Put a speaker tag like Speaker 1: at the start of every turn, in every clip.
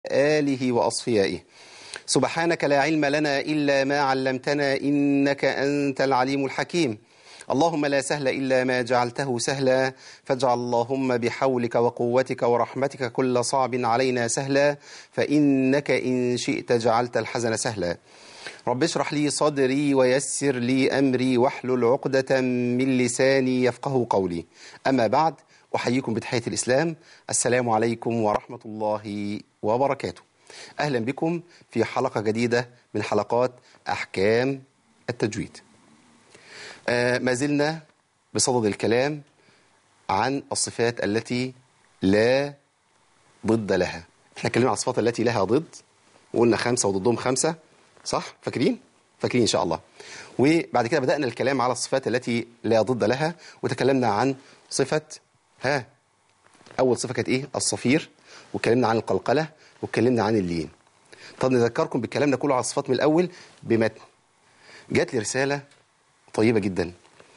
Speaker 1: آله وأصفيائه سبحانك لا علم لنا إلا ما علمتنا إنك أنت العليم الحكيم اللهم لا سهل إلا ما جعلته سهلا فاجعل اللهم بحولك وقوتك ورحمتك كل صعب علينا سهلا فإنك إن شئت جعلت الحزن سهلا رب اشرح لي صدري ويسر لي أمري واحلل عقدة من لساني يفقه قولي أما بعد أحييكم بتحية الإسلام السلام عليكم ورحمة الله وبركاته أهلا بكم في حلقة جديدة من حلقات أحكام التجويد آه ما زلنا بصدد الكلام عن الصفات التي لا ضد لها احنا اتكلمنا عن الصفات التي لها ضد وقلنا خمسة وضدهم خمسة صح فاكرين فاكرين إن شاء الله وبعد كده بدأنا الكلام على الصفات التي لا ضد لها وتكلمنا عن صفة ها أول صفة كانت إيه الصفير واتكلمنا عن القلقلة واتكلمنا عن اللين طب نذكركم بالكلام ده كله على الصفات من الأول بمتن جات لي رسالة طيبة جدا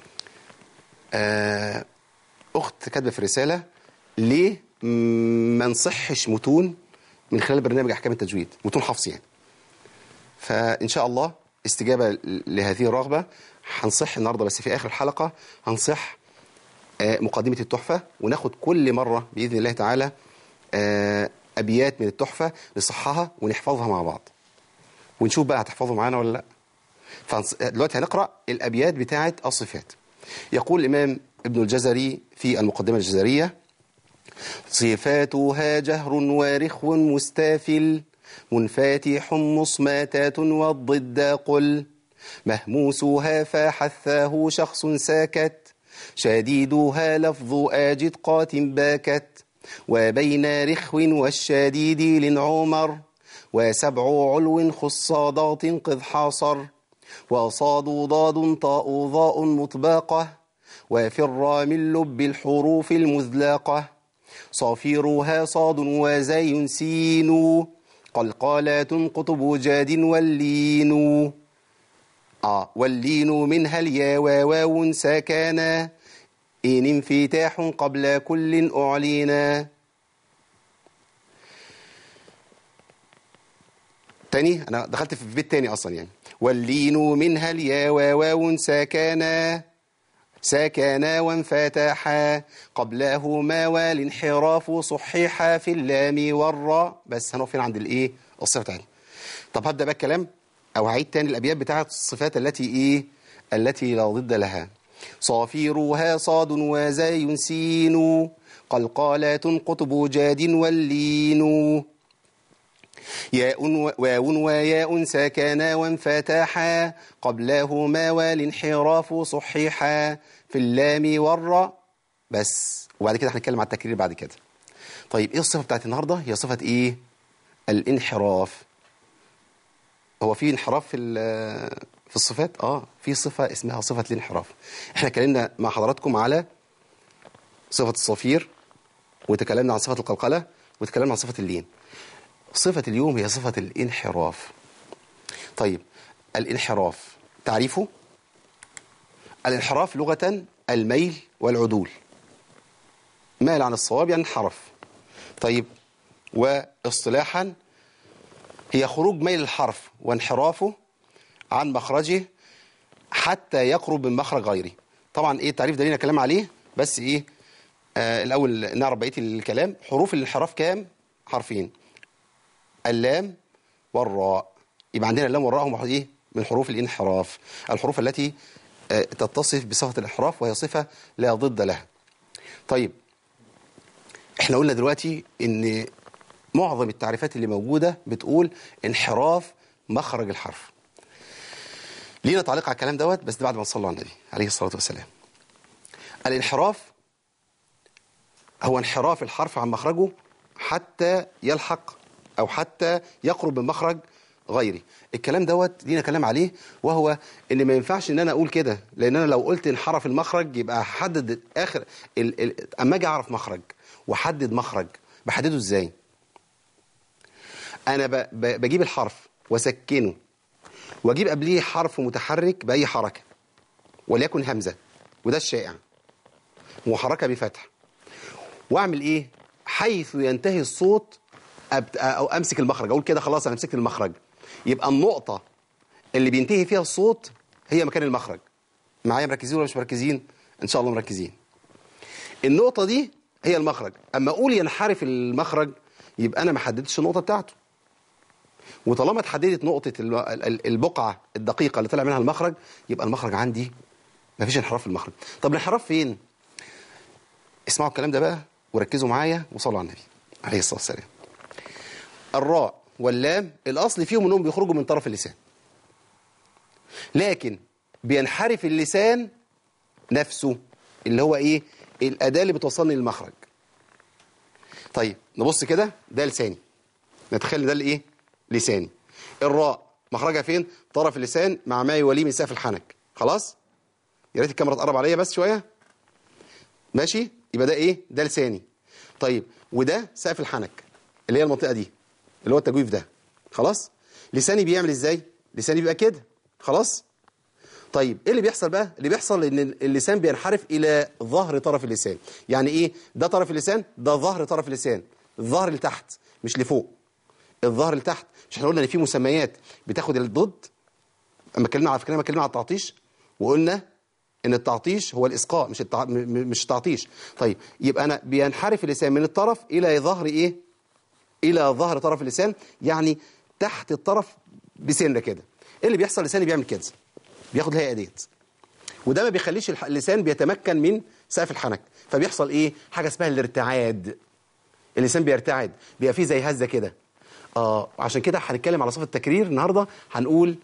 Speaker 1: آه أخت كاتبة في رسالة ليه ما نصحش متون من خلال برنامج أحكام التجويد متون حفظ يعني فإن شاء الله استجابة لهذه الرغبة هنصح النهاردة بس في آخر الحلقة هنصح آه مقدمة التحفة وناخد كل مرة بإذن الله تعالى آه أبيات من التحفة نصحها ونحفظها مع بعض ونشوف بقى هتحفظوا معانا ولا لا دلوقتي هنقرأ الأبيات بتاعة الصفات يقول الإمام ابن الجزري في المقدمة الجزرية صفاتها جهر وارخ مستافل منفاتح مصماتات والضد قل مهموسها فحثاه شخص ساكت شديدها لفظ آجد قات باكت وبين رخو والشديد لنعمر وسبع علو خصادات قذ حاصر وصاد ضاد طاء ضاء مطباقة وفر من لب الحروف المذلاقة صافيرها صاد وزي سين قلقالات قطب جاد واللين آه واللين منها اليا وواو سكانا إن انفتاح قبل كل أعلينا تاني أنا دخلت في بيت تاني أصلا يعني واللين منها اليا وواو سكانا سكانا وانفتحا قبلهما والانحراف صحيحا في اللام والراء بس هنقف هنا عند الايه الصفه بتاعتنا طب هبدا بقى الكلام او هعيد تاني الابيات بتاعت الصفات التي ايه التي لا ضد لها صافيرها صاد وزاي سين قلقالات قطب جاد واللين ياء واو وياء سكنا وانفتحا قبلهما والانحراف صحيحا في اللام والراء بس وبعد كده هنتكلم على التكرير بعد كده طيب ايه الصفه بتاعت النهارده هي صفه ايه الانحراف هو في انحراف في في الصفات اه في صفه اسمها صفه الانحراف احنا اتكلمنا مع حضراتكم على صفه الصفير وتكلمنا عن صفه القلقله وتكلمنا عن صفه اللين صفة اليوم هي صفة الانحراف طيب الانحراف تعريفه الانحراف لغة الميل والعدول مال عن الصواب يعني انحرف طيب واصطلاحا هي خروج ميل الحرف وانحرافه عن مخرجه حتى يقرب من مخرج غيره طبعا ايه التعريف ده لينا كلام عليه بس ايه آه الاول نعرف بقيه الكلام حروف الانحراف كام حرفين اللام والراء يبقى عندنا اللام والراء هم ايه من حروف الانحراف الحروف التي تتصف بصفة الانحراف وهي صفة لا ضد لها طيب احنا قلنا دلوقتي ان معظم التعريفات اللي موجودة بتقول انحراف مخرج الحرف لينا تعليق على الكلام دوت بس بعد ما نصلي على النبي عليه الصلاة والسلام الانحراف هو انحراف الحرف عن مخرجه حتى يلحق أو حتى يقرب من مخرج غيري الكلام دوت لينا كلام عليه وهو ان ما ينفعش ان انا اقول كده لان انا لو قلت انحرف المخرج يبقى احدد اخر ال... ال... اما اجي اعرف مخرج واحدد مخرج بحدده ازاي انا ب... ب... بجيب الحرف واسكنه واجيب قبليه حرف متحرك باي حركه وليكن همزه وده الشائع وحركه بفتح واعمل ايه حيث ينتهي الصوت أبت... او امسك المخرج اقول كده خلاص انا مسكت المخرج يبقى النقطه اللي بينتهي فيها الصوت هي مكان المخرج معايا مركزين ولا مش مركزين ان شاء الله مركزين النقطه دي هي المخرج اما اقول ينحرف المخرج يبقى انا ما حددتش النقطه بتاعته وطالما اتحددت نقطه الم- ال- ال- البقعه الدقيقه اللي طلع منها المخرج يبقى المخرج عندي ما فيش انحراف في المخرج طب الانحراف فين اسمعوا الكلام ده بقى وركزوا معايا وصلوا على النبي عليه الصلاه والسلام الراء واللام الاصل فيهم انهم بيخرجوا من طرف اللسان لكن بينحرف اللسان نفسه اللي هو ايه الاداه اللي بتوصلني للمخرج طيب نبص كده ده لساني نتخيل إن ده الايه لساني الراء مخرجها فين طرف اللسان مع ما يوليه من سقف الحنك خلاص يا ريت الكاميرا تقرب عليا بس شويه ماشي يبقى ده ايه ده لساني طيب وده سقف الحنك اللي هي المنطقه دي اللي هو التجويف ده خلاص لساني بيعمل ازاي لساني بيبقى كده خلاص طيب ايه اللي بيحصل بقى اللي بيحصل ان اللسان بينحرف الى ظهر طرف اللسان يعني ايه ده طرف اللسان ده ظهر طرف اللسان الظهر لتحت مش لفوق الظهر لتحت مش احنا قلنا ان في مسميات بتاخد الضد اما اتكلمنا على فكره لما اتكلمنا على التعطيش وقلنا ان التعطيش هو الاسقاء مش التع... م- م- مش التعطيش طيب يبقى انا بينحرف اللسان من الطرف الى ظهر ايه الى ظهر طرف اللسان يعني تحت الطرف بسنه كده ايه اللي بيحصل لساني بيعمل كده بياخد الهيئه ديت وده ما بيخليش الح- اللسان بيتمكن من سقف الحنك فبيحصل ايه حاجه اسمها الارتعاد اللسان بيرتعد بيبقى فيه زي هزه كده اه عشان كده هنتكلم على صفه التكرير النهارده هنقول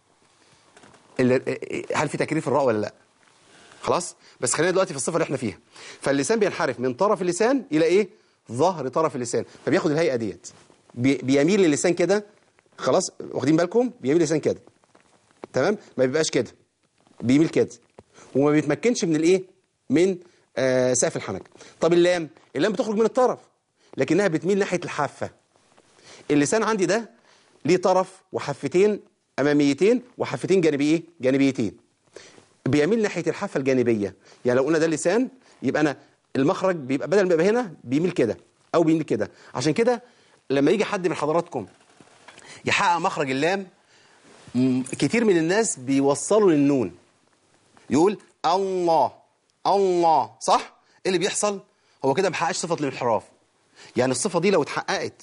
Speaker 1: ال- هل في تكرير في الراء ولا لا خلاص بس خلينا دلوقتي في الصفه اللي احنا فيها فاللسان بينحرف من طرف اللسان الى ايه ظهر طرف اللسان فبياخد الهيئه ديت بي- بيميل للسان كده خلاص واخدين بالكم بيميل للسان كده تمام ما بيبقاش كده بيميل كده وما بيتمكنش من الايه من آه سقف الحنك طب اللام اللام بتخرج من الطرف لكنها بتميل ناحيه الحافه اللسان عندي ده ليه طرف وحفتين اماميتين وحفتين جانبيه جانبيتين بيميل ناحيه الحافه الجانبيه يعني لو قلنا ده اللسان يبقى انا المخرج بيبقى بدل ما يبقى هنا بيميل كده او بيميل كده عشان كده لما يجي حد من حضراتكم يحقق مخرج اللام م- كتير من الناس بيوصلوا للنون يقول الله الله صح ايه اللي بيحصل هو كده ما حققش صفه الانحراف يعني الصفه دي لو اتحققت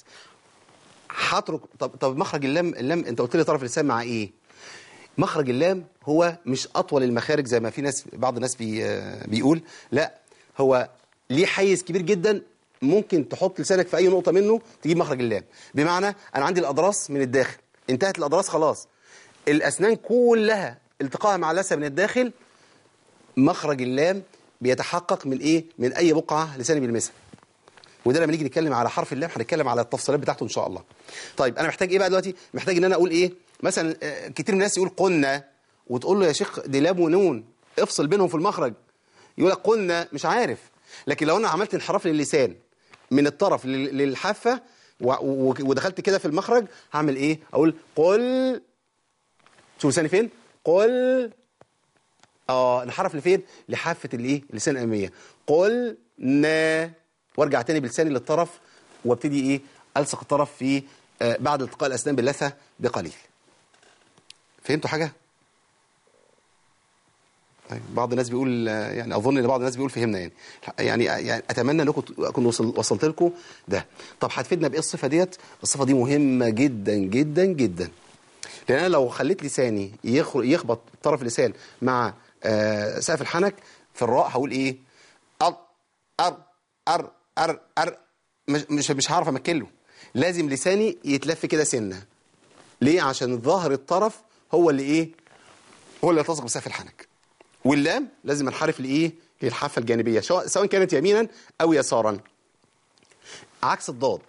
Speaker 1: هترك طب طب مخرج اللام اللام انت قلت لي طرف اللسان مع ايه مخرج اللام هو مش اطول المخارج زي ما في ناس بعض الناس بي آه، بيقول لا هو ليه حيز كبير جدا ممكن تحط لسانك في اي نقطه منه تجيب مخرج اللام بمعنى انا عندي الاضراس من الداخل انتهت الاضراس خلاص الاسنان كلها التقائها مع اللثه من الداخل مخرج اللام بيتحقق من ايه من اي بقعه لساني بيلمسها وده لما نيجي نتكلم على حرف اللام هنتكلم على التفصيلات بتاعته ان شاء الله طيب انا محتاج ايه بقى دلوقتي محتاج ان انا اقول ايه مثلا آه، كتير من الناس يقول قلنا وتقول له يا شيخ دي لام ونون افصل بينهم في المخرج يقول لك قلنا مش عارف لكن لو انا عملت انحراف للسان من الطرف لل- للحافه و- و- ودخلت كده في المخرج هعمل ايه اقول قل شوف لساني فين قل اه انحرف لفين لحافه الايه اللسان الاماميه قل نا وارجع تاني بلساني للطرف وابتدي ايه الصق الطرف في آه بعد التقاء الاسنان باللثه بقليل فهمتوا حاجه طيب بعض الناس بيقول آه، يعني اظن ان بعض الناس بيقول فهمنا يعني يعني يعني اتمنى انكم ت- اكون وصل وصلت لكم ده طب هتفيدنا بايه الصفه ديت الصفه دي مهمه جدا جدا جدا لان انا لو خليت لساني يخر- يخبط طرف اللسان مع آه، سقف الحنك في الراء هقول ايه ار ار ار ار ار مش مش مش هعرف امكله لازم لساني يتلف كده سنه ليه عشان ظهر الطرف هو اللي ايه هو اللي يلتصق بسقف الحنك واللام لازم انحرف لايه للحافه الجانبيه سواء سواء كانت يمينا او يسارا عكس الضاد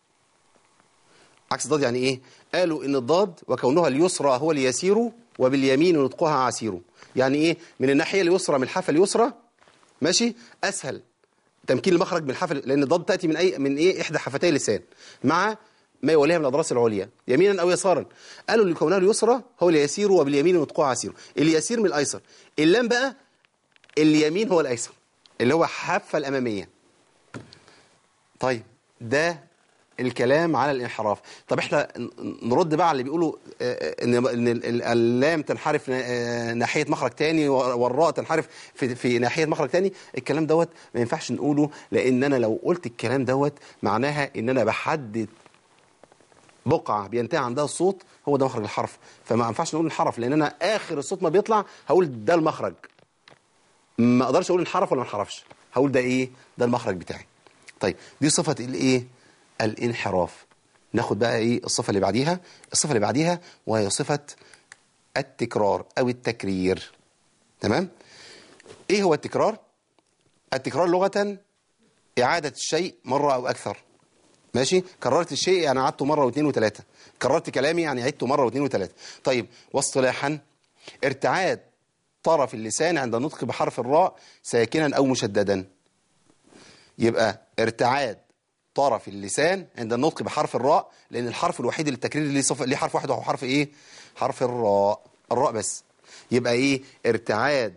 Speaker 1: عكس الضاد يعني ايه قالوا ان الضاد وكونها اليسرى هو اليسير وباليمين نطقها عسير يعني ايه من الناحيه اليسرى من الحافه اليسرى ماشي اسهل تمكين المخرج من الحافه لان الضاد تاتي من اي من ايه احدى حفتي اللسان مع ما يوليها من الاضراس العليا يمينا او يسارا قالوا ان كونها اليسرى هو اليسير وباليمين نطقها عسير اليسير من الايسر اللام بقى اليمين هو الايسر اللي هو الحافه الاماميه طيب ده الكلام على الانحراف طب احنا ن- نرد بقى على اللي بيقولوا آه، آه، ان ان ال- ال- اللام تنحرف آه، ناحيه مخرج تاني والراء تنحرف في في ناحيه مخرج تاني الكلام دوت ما ينفعش نقوله لان انا لو قلت الكلام دوت معناها ان انا بحدد بقعه بينتهي عندها الصوت هو ده مخرج الحرف فما ينفعش نقول الحرف لان انا اخر الصوت ما بيطلع هقول ده المخرج ما اقدرش اقول انحرف ولا ما انحرفش هقول ده ايه ده المخرج بتاعي طيب دي صفه الايه الانحراف ناخد بقى ايه الصفه اللي بعديها الصفه اللي بعديها وهي صفه التكرار او التكرير تمام ايه هو التكرار التكرار لغه اعاده الشيء مره او اكثر ماشي كررت الشيء يعني عدته مره واثنين وثلاثه كررت كلامي يعني عدته مره واثنين وثلاثه طيب واصطلاحا ارتعاد طرف اللسان عند النطق بحرف الراء ساكنا او مشددا يبقى ارتعاد طرف اللسان عند النطق بحرف الراء لان الحرف الوحيد اللي التكرير ليه صف... ليه حرف واحد وهو حرف ايه حرف الراء الراء بس يبقى ايه ارتعاد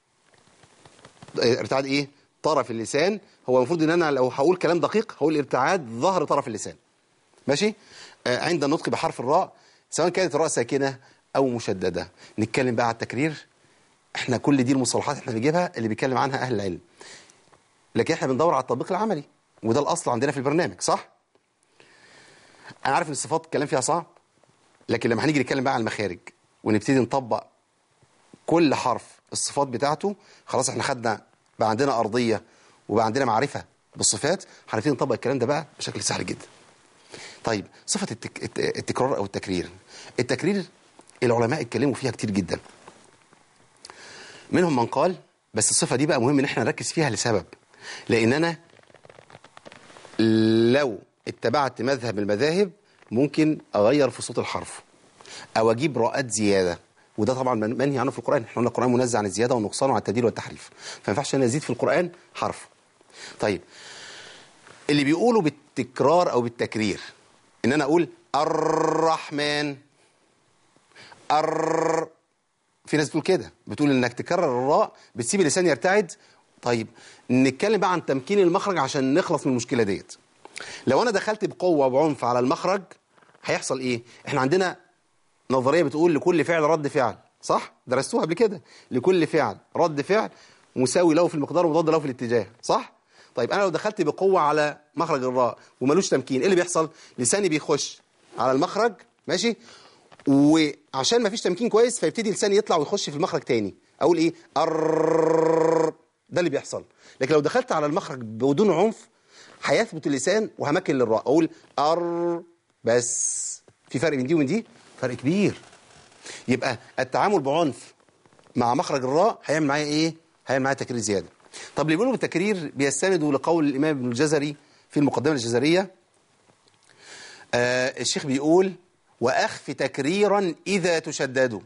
Speaker 1: ارتعاد ايه طرف اللسان هو المفروض ان انا لو هقول كلام دقيق هقول ارتعاد ظهر طرف اللسان ماشي آه عند النطق بحرف الراء سواء كانت الراء ساكنه او مشدده نتكلم بقى على التكرير احنا كل دي المصطلحات احنا بنجيبها اللي بيتكلم عنها اهل العلم لكن احنا بندور على التطبيق العملي وده الاصل عندنا في البرنامج صح انا عارف ان الصفات الكلام فيها صعب لكن لما هنيجي نتكلم بقى على المخارج ونبتدي نطبق كل حرف الصفات بتاعته خلاص احنا خدنا بقى عندنا ارضيه وبقى عندنا معرفه بالصفات هنبتدي نطبق الكلام ده بقى بشكل سهل جدا طيب صفه التك... الت- التكرار او التكرير التكرير العلماء اتكلموا فيها كتير جدا منهم من قال بس الصفه دي بقى مهم ان احنا نركز فيها لسبب لان انا لو اتبعت مذهب من المذاهب ممكن اغير في صوت الحرف او اجيب راءات زياده وده طبعا من- منهي عنه في القران احنا قلنا القران منزه عن الزياده والنقصان وعن التبديل والتحريف فما ينفعش انا ازيد في القران حرف طيب اللي بيقولوا بالتكرار او بالتكرير ان انا اقول الرحمن الر في ناس بتقول كده بتقول انك تكرر الراء بتسيب اللسان يرتعد طيب نتكلم بقى عن تمكين المخرج عشان نخلص من المشكله ديت لو انا دخلت بقوه وبعنف على المخرج هيحصل ايه احنا عندنا نظريه بتقول لكل فعل رد فعل صح درستوها قبل كده لكل فعل رد فعل مساوي له في المقدار ومضاد له في الاتجاه صح طيب انا لو دخلت بقوه على مخرج الراء وملوش تمكين ايه اللي بيحصل لساني بيخش على المخرج ماشي وعشان ما فيش تمكين كويس فيبتدي لساني يطلع ويخش في المخرج تاني اقول ايه ار ده اللي بيحصل لكن لو دخلت على المخرج بدون عنف هيثبت اللسان وهمكن للراء اقول ار بس في فرق بين دي وبين دي فرق كبير يبقى التعامل بعنف مع مخرج الراء هيعمل معايا ايه هيعمل معايا تكرير زياده طب اللي بيقولوا بالتكرير بيستندوا لقول الامام ابن الجزري في المقدمه الجزريه آه الشيخ بيقول واخف تكريرا اذا تشددوا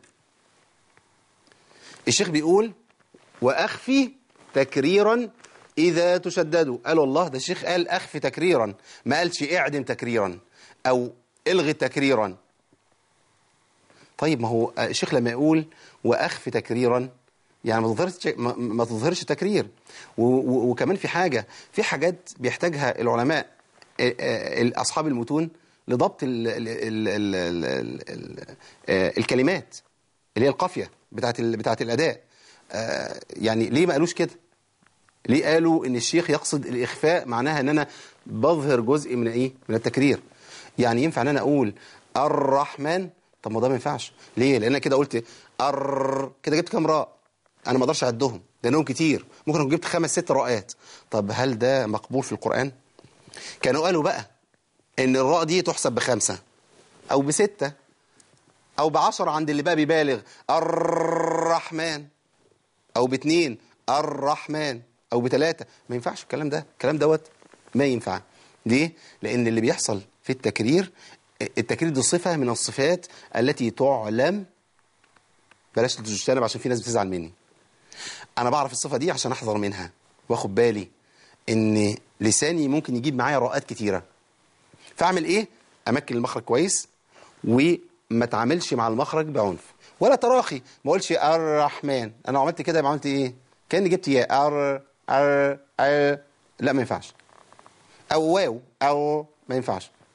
Speaker 1: الشيخ بيقول واخفي تكريرا اذا تشددوا قال والله ده الشيخ قال اخفي تكريرا ما قالش اعدم تكريرا او الغي تكريرا طيب ما هو الشيخ لما يقول واخفي تكريرا يعني ما تظهرش ما- ما تظهرش تكرير و- و- وكمان في حاجه في حاجات بيحتاجها العلماء آه، آه، اصحاب المتون لضبط ال ال ال ال ال ال ال آه، الكلمات اللي هي القافيه بتاعت ال- بتاعت الاداء آه، يعني ليه ما قالوش كده ليه قالوا ان الشيخ يقصد الاخفاء معناها ان انا بظهر جزء من ايه من التكرير يعني ينفع ان انا اقول الرحمن طب ما ده ما ينفعش ليه لان أنا كده قلت ار كده جبت كام راء انا ما اقدرش اعدهم لانهم كتير ممكن اكون جبت خمس ست راءات طب هل ده مقبول في القران كانوا قالوا بقى ان الراء دي تحسب بخمسه او بسته او بعشرة عند اللي بقى بيبالغ الرحمن او باتنين الرحمن او بتلاتة ما ينفعش الكلام ده الكلام دوت ما ينفع ليه لان اللي بيحصل في التكرير التكرير دي صفة من الصفات التي تعلم بلاش تجتنب عشان في ناس بتزعل مني انا بعرف الصفة دي عشان احذر منها واخد بالي ان لساني ممكن يجيب معايا راءات كتيرة فاعمل ايه امكن المخرج كويس وما اتعاملش مع المخرج بعنف ولا تراخي ما اقولش الرحمن انا لو عملت كده يبقى عملت ايه كاني جبت ياء ار ار ار لا ما ينفعش او واو او ما ينفعش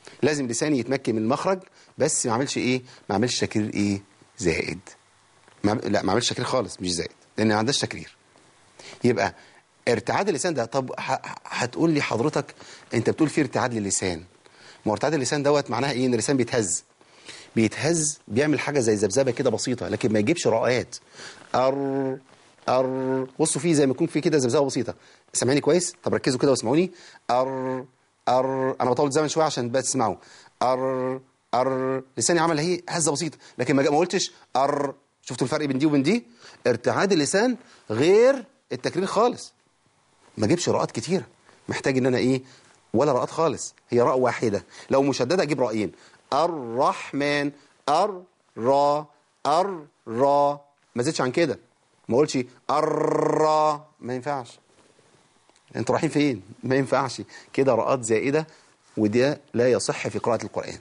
Speaker 1: لازم لساني يتمكن من المخرج بس ما اعملش ايه ما اعملش تكرير ايه زائد ما لا ما اعملش تكرير خالص مش زائد لان ما عندهاش تكرير يبقى ارتعاد اللسان ده طب ه- هتقول لي حضرتك انت بتقول في ارتعاد للسان ما هو ارتعاد اللسان دوت معناها ايه ان اللسان بيتهز بيتهز بيعمل حاجه زي ذبذبه كده بسيطه لكن ما يجيبش رقات ار ار بصوا فيه زي ما يكون فيه كده ذبذبه بسيطه سامعيني كويس طب ركزوا كده واسمعوني ار ار انا بطول الزمن شويه عشان بقى تسمعوا ار ار لساني عمل اهي هزه بسيطه لكن ما ما قلتش ار شفتوا الفرق بين دي وبين دي ارتعاد اللسان غير التكرير خالص ما اجيبش راءات كتيره محتاج ان انا ايه ولا راءات خالص هي راء واحده لو مشدده اجيب راءين الرحمن ار را ار را ما زدتش عن كده ما اقولش ار ما ينفعش انتوا رايحين فين ما ينفعش كده راءات زائده وده لا يصح في قراءه القران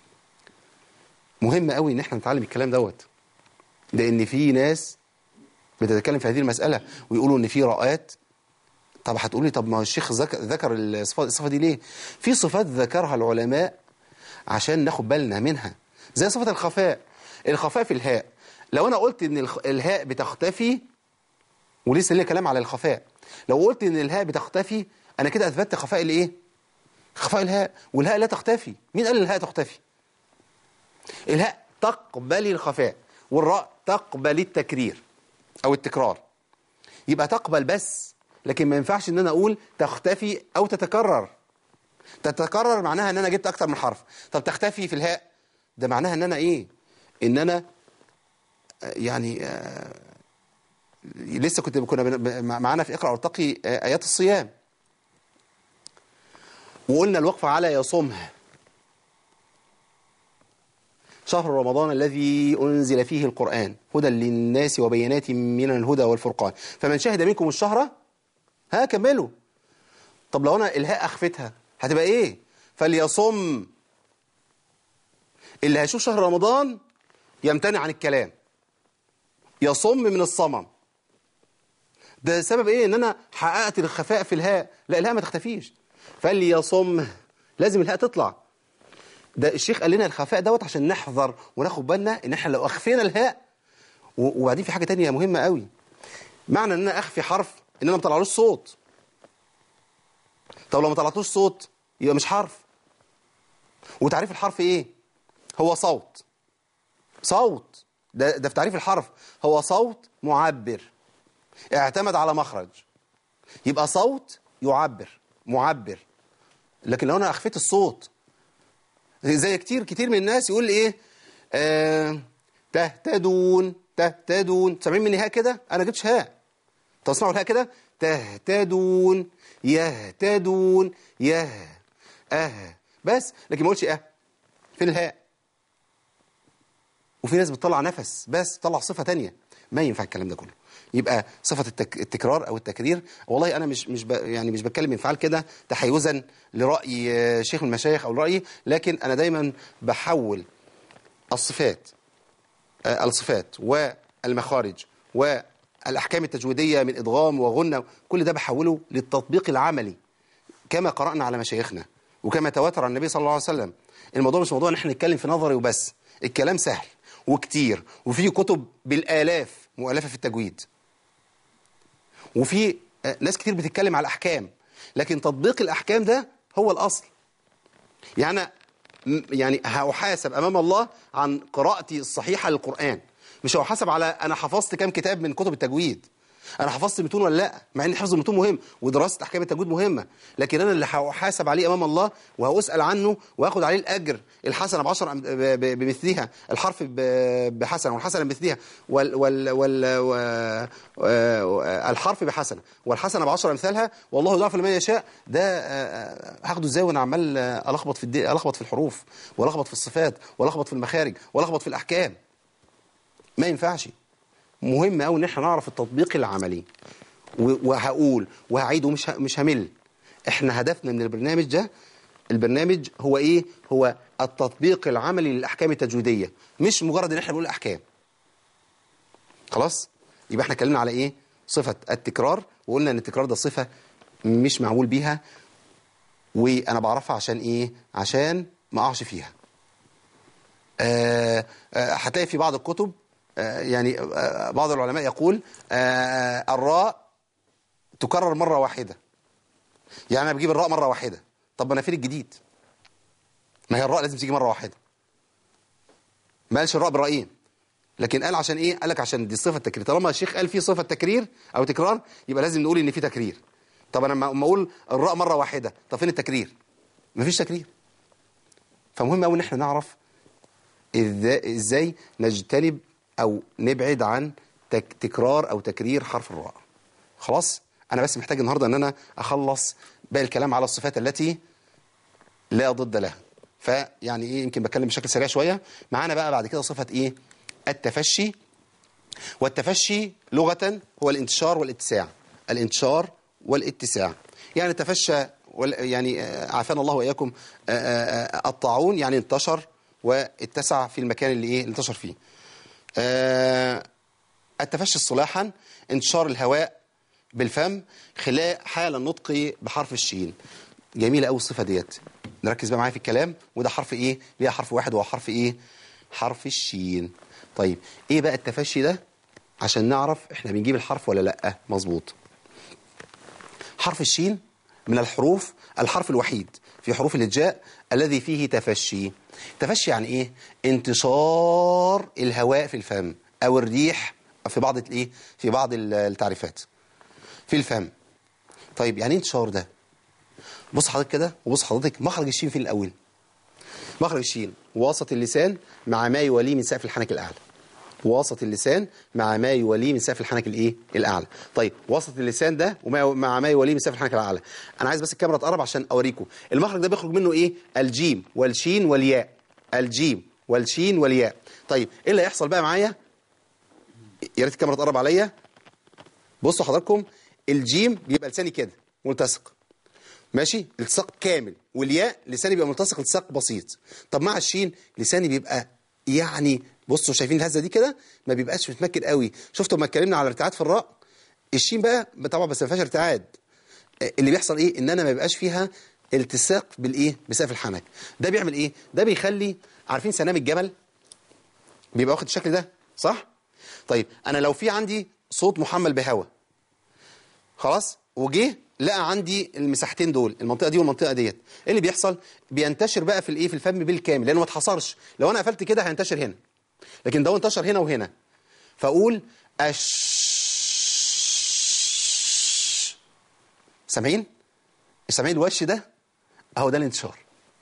Speaker 1: مهم قوي ان احنا نتعلم الكلام دوت لان في ناس بتتكلم في هذه المساله ويقولوا ان في راءات طب هتقولي طب ما هو الشيخ ذكر ذكر الصفه الصفه دي ليه في صفات ذكرها العلماء عشان ناخد بالنا منها زي صفه الخفاء الخفاء في الهاء لو انا قلت ان الخ- الهاء بتختفي ولسه ليه كلام على الخفاء لو قلت ان الهاء بتختفي انا كده اثبتت خفاء الايه خفاء الهاء والهاء لا تختفي مين قال الهاء تختفي الهاء تقبل الخفاء والراء تقبل التكرير او التكرار يبقى تقبل بس لكن ما ينفعش ان انا اقول تختفي او تتكرر تتكرر معناها ان انا جبت اكتر من حرف طب تختفي في الهاء ده معناها ان انا ايه ان انا آه، يعني آه، لسه كنت كنا بن- ب- معانا في اقرا وارتقي آه، ايات الصيام وقلنا الوقفه على يصومها شهر رمضان الذي أنزل فيه القرآن هدى للناس وبينات من الهدى والفرقان فمن شهد منكم الشهر ها كملوا طب لو أنا الهاء أخفتها هتبقى إيه فليصم اللي هيشوف شهر رمضان يمتنع عن الكلام يصم من الصمم ده سبب ايه ان انا حققت الخفاء في الهاء لا الهاء ما تختفيش فليصم لازم الهاء تطلع ده الشيخ قال لنا الخفاء دوت عشان نحذر وناخد بالنا ان احنا لو اخفينا الهاء و- وبعدين في حاجه تانية مهمه قوي معنى ان انا اخفي حرف ان انا ما طلعلوش صوت طب لو ما طلعتوش صوت يبقى مش حرف وتعريف الحرف ايه هو صوت صوت ده ده في تعريف الحرف هو صوت معبر اعتمد على مخرج يبقى صوت يعبر معبر لكن لو انا اخفيت الصوت زي كتير كتير من الناس يقول ايه آه تهتدون تهتدون سامعين مني هاء كده انا جبتش هاء طب اسمعوا الهاء كده تهتدون يهتدون يه اه بس لكن ما اقولش اه فين الهاء وفي ناس بتطلع نفس بس تطلع صفه تانية ما ينفع الكلام ده كله يبقى صفه التك... التكرار او التكرير والله انا مش مش ب... يعني مش بتكلم انفعال كده تحيزا لراي آه، شيخ من المشايخ او رايي لكن انا دايما بحول الصفات آه، الصفات والمخارج والاحكام التجويديه من ادغام وغنى كل ده بحوله للتطبيق العملي كما قرانا على مشايخنا وكما تواتر عن النبي صلى الله عليه وسلم الموضوع مش موضوع ان احنا نتكلم في نظري وبس الكلام سهل وكتير وفي كتب بالالاف مؤلفه في التجويد وفي آه، ناس كتير بتتكلم على الاحكام لكن تطبيق الاحكام ده هو الاصل يعني أنا م- يعني هحاسب امام الله عن قراءتي الصحيحه للقران مش هحاسب على انا حفظت كام كتاب من كتب التجويد انا حفظت متون ولا لا مع ان حفظ المتون مهم ودراسه احكام التجويد مهمه لكن انا اللي هحاسب عليه امام الله وهسال عنه واخد عليه الاجر الحسنه بعشر أم- ب- ب- بمثلها الحرف ب- بحسنه والحسنه بمثلها وال وال وال و- و- الحرف بحسنه والحسنه بعشر امثالها والله يضاعف لمن يشاء ده آه، آه، هاخده ازاي وانا عمال آه، الخبط في الدي... الخبط في الحروف والخبط في الصفات والخبط في المخارج والخبط في الاحكام ما ينفعش مهم قوي ان احنا نعرف التطبيق العملي و- وهقول وهعيد ومش ه- مش همل احنا هدفنا من البرنامج ده البرنامج هو ايه هو التطبيق العملي للاحكام التجويديه مش مجرد ان احنا بنقول احكام خلاص يبقى احنا اتكلمنا على ايه صفه التكرار وقلنا ان التكرار ده صفه مش معمول بيها وانا بعرفها عشان ايه عشان ما اقعش فيها آه، آه، هتلاقي في بعض الكتب آه، يعني آه، بعض العلماء يقول آه، الراء تكرر مرة واحدة يعني انا بجيب الراء مرة واحدة طب ما انا فين الجديد ما هي الراء لازم تيجي مرة واحدة ما قالش الراء بالرأيين لكن قال عشان ايه قال لك عشان دي صفة تكرير طالما الشيخ قال في صفة تكرير او تكرار يبقى لازم نقول ان في تكرير طب انا لما لما اقول الراء مرة واحدة طب فين التكرير مفيش تكرير فمهم قوي ان احنا نعرف إذا- ازاي نجتنب او نبعد عن تك تكرار او تكرير حرف الراء خلاص انا بس محتاج النهارده ان انا اخلص باقي الكلام على الصفات التي لا ضد لها فيعني ايه يمكن بتكلم بشكل سريع شويه معانا بقى بعد كده صفه ايه التفشي والتفشي لغه هو الانتشار والاتساع الانتشار والاتساع يعني تفشى وال- يعني آه، عافانا الله واياكم آه، آه، آه، الطاعون يعني انتشر واتسع في المكان اللي ايه انتشر فيه آه، التفشي اصطلاحا انتشار الهواء بالفم خلال حال النطق بحرف الشين جميلة قوي الصفة ديت نركز بقى معايا في الكلام وده حرف ايه ليها حرف واحد وهو حرف ايه حرف الشين طيب ايه بقى التفشي ده عشان نعرف احنا بنجيب الحرف ولا لا مظبوط حرف الشين من الحروف الحرف الوحيد في حروف الهجاء الذي فيه تفشي تفشي يعني ايه انتشار الهواء في الفم او الريح في بعض الايه في بعض ال- التعريفات في الفم طيب يعني ايه انتشار ده بص حضرتك كده وبص حضرتك مخرج الشين فين الاول مخرج الشين وسط اللسان مع ما يواليه من سقف الحنك الاعلى وسط اللسان مع ما يواليه من سقف الحنك الايه الاعلى طيب وسط اللسان ده وما مع ما يواليه من سقف الحنك الاعلى انا عايز بس الكاميرا تقرب عشان اوريكم المخرج ده بيخرج منه ايه الجيم والشين والياء الجيم والشين والياء طيب ايه اللي هيحصل بقى معايا يا ريت الكاميرا تقرب عليا بصوا حضراتكم الجيم بيبقى لساني كده ملتصق ماشي التصاق كامل والياء لساني بيبقى ملتصق التصاق بسيط طب مع الشين لساني بيبقى يعني بصوا شايفين الهزه دي كده ما بيبقاش متمكن قوي شفتوا لما اتكلمنا على ارتعاد في الراء الشين بقى طبعا بس ما فيهاش ارتعاد اللي بيحصل ايه ان انا ما بيبقاش فيها التصاق بالايه بسقف الحنك ده بيعمل ايه ده بيخلي عارفين سنام الجمل بيبقى واخد الشكل ده صح طيب انا لو في عندي صوت محمل بهواء خلاص وجه لقى عندي المساحتين دول المنطقه دي والمنطقه ديت ايه اللي بيحصل بينتشر بقى في الايه في الفم بالكامل لانه ما اتحصرش لو انا قفلت كده هينتشر هنا لكن ده انتشر هنا وهنا فاقول اش سامعين سامعين الوش ده اهو ده الانتشار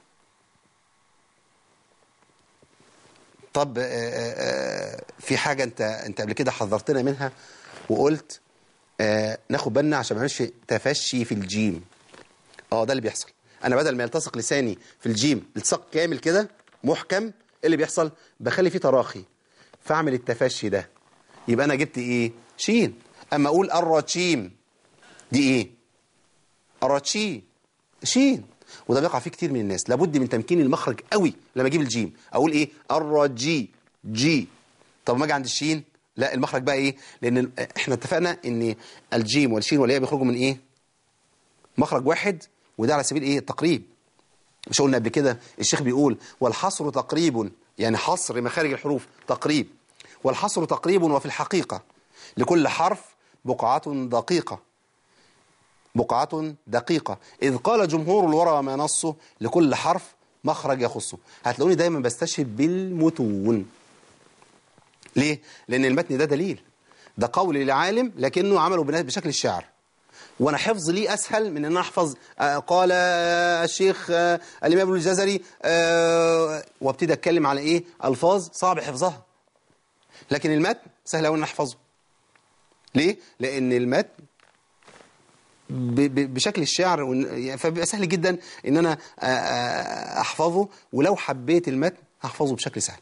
Speaker 1: طب آه، آه، آه، في حاجه انت انت قبل كده حذرتنا منها وقلت آه ناخد بالنا عشان ما نعملش تفشي في الجيم اه ده اللي بيحصل انا بدل ما يلتصق لساني في الجيم التصاق كامل كده محكم ايه اللي بيحصل بخلي فيه تراخي فاعمل التفشي ده يبقى انا جبت ايه شين اما اقول الرجيم دي ايه الرجي شين وده بيقع فيه كتير من الناس لابد من تمكين المخرج قوي لما اجيب الجيم اقول ايه الرجي جي طب ما اجي عند الشين لا المخرج بقى ايه لان احنا اتفقنا ان الجيم والشين والياء بيخرجوا من ايه مخرج واحد وده على سبيل ايه التقريب مش قلنا قبل كده الشيخ بيقول والحصر تقريب يعني حصر مخارج الحروف تقريب والحصر تقريب وفي الحقيقة لكل حرف بقعة دقيقة بقعة دقيقة إذ قال جمهور الورى وما نصه لكل حرف مخرج يخصه هتلاقوني دايما بستشهد بالمتون ليه؟ لأن المتن ده دليل ده قول لعالم لكنه عمله بنا- بشكل الشعر وانا حفظ ليه اسهل من ان انا احفظ آه، قال آه، الشيخ آه، الامام ابن الجزري آه، وابتدي اتكلم على ايه الفاظ صعب حفظها لكن المتن سهل قوي ان أنا احفظه ليه لان المتن ب- ب- بشكل الشعر ون- يعني فبيبقى سهل جدا ان انا آه، آه، احفظه ولو حبيت المتن هحفظه بشكل سهل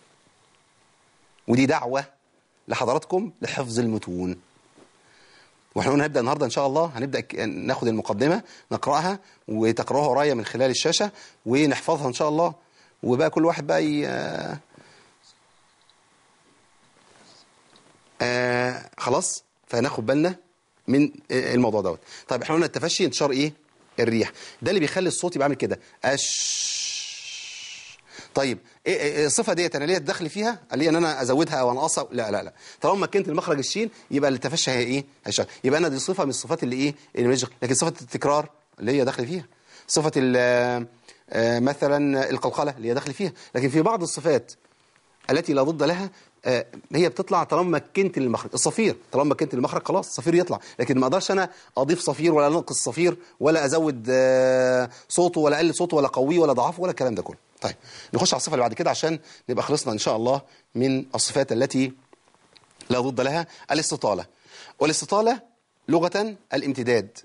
Speaker 1: ودي دعوة لحضراتكم لحفظ المتون واحنا قلنا هنبدا النهارده ان شاء الله هنبدا ك- ناخد المقدمه نقراها وتقراوها ورايا من خلال الشاشه ونحفظها ان شاء الله وبقى كل واحد بقى ي... آه آه خلاص فناخد بالنا من آه، الموضوع دوت طيب احنا قلنا التفشي انتشار ايه الريح ده اللي بيخلي الصوت يبقى عامل كده اش طيب إيه إيه الصفه ديت انا ليا الدخل فيها ليا ان انا ازودها او انقصها لا لا لا طالما مكنت المخرج الشين يبقى اللي تفشى هي ايه هيشتغل يبقى انا دي صفه من الصفات اللي ايه اللي ماليش دخل. لكن صفه التكرار اللي هي دخل فيها صفه ال- آه، مثلا القلقله اللي هي دخل فيها لكن في بعض الصفات التي لا ضد لها آه، هي بتطلع طالما مكنت المخرج الصفير طالما مكنت المخرج خلاص الصفير يطلع لكن ما اقدرش انا اضيف صفير ولا انقص صفير ولا ازود آه، صوته ولا اقلل صوته ولا اقويه ولا اضعفه ولا الكلام ده كله طيب نخش على الصفه اللي بعد كده عشان نبقى خلصنا ان شاء الله من الصفات التي لا ضد لها الاستطاله والاستطاله لغه الامتداد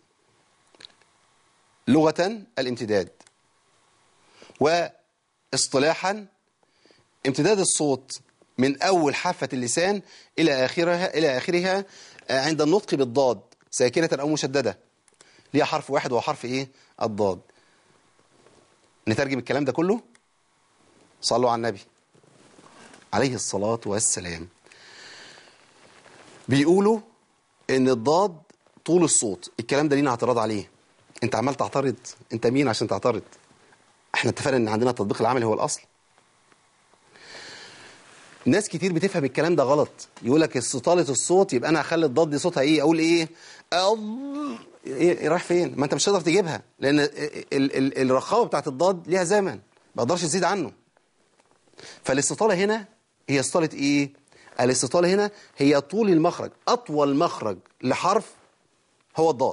Speaker 1: لغه الامتداد واصطلاحا امتداد الصوت من أول حافة اللسان إلى آخرها إلى آخرها آه، عند النطق بالضاد ساكنة أو مشددة ليها حرف واحد وهو حرف إيه؟ الضاد نترجم الكلام ده كله صلوا على النبي عليه الصلاة والسلام بيقولوا إن الضاد طول الصوت الكلام ده لينا اعتراض عليه انت عمال تعترض انت مين عشان تعترض احنا اتفقنا ان عندنا التطبيق العملي هو الاصل ناس كتير بتفهم الكلام ده غلط يقول لك استطالة الصوت يبقى انا اخلي الضاد دي صوتها ايه اقول ايه أض- ايه إيه رايح فين ما انت مش هتقدر تجيبها لان ال ال ال الرخاوه بتاعت الضاد ليها زمن ما اقدرش تزيد عنه فالاستطاله هنا هي استطاله ايه الاستطاله هنا هي طول المخرج اطول مخرج لحرف هو الضاد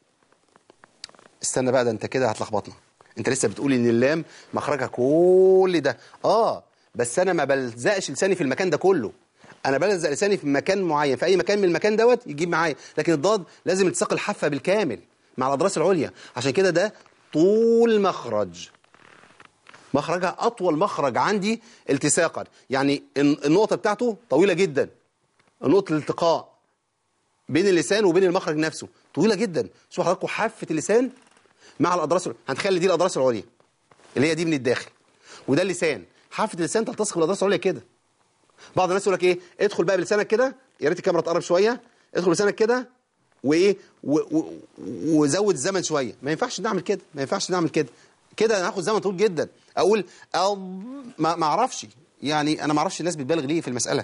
Speaker 1: استنى بقى ده انت كده هتلخبطنا انت لسه بتقولي ان اللام مخرجها كل ده اه بس انا ما بلزقش لساني في المكان ده كله انا بلزق لساني في مكان معين في اي مكان من المكان دوت يجيب معايا لكن الضاد لازم التصاق الحافه بالكامل مع الاضراس العليا عشان كده ده طول مخرج مخرجها اطول مخرج عندي التصاقا يعني الن- النقطه بتاعته طويله جدا نقطه الالتقاء بين اللسان وبين المخرج نفسه طويله جدا شوفوا حضراتكم حافه اللسان مع الاضراس الع- هنخلي دي الاضراس العليا اللي هي دي من الداخل وده اللسان حافه اللسان تلتصق بالاضراس العليا كده بعض الناس يقول لك ايه ادخل بقى بلسانك كده يا ريت الكاميرا تقرب شويه ادخل بلسانك كده وايه و- و- وزود الزمن شويه ما ينفعش نعمل كده ما ينفعش نعمل كده كده انا هاخد زمن طويل جدا اقول أو ما ما اعرفش يعني انا ما اعرفش الناس بتبالغ ليه في المساله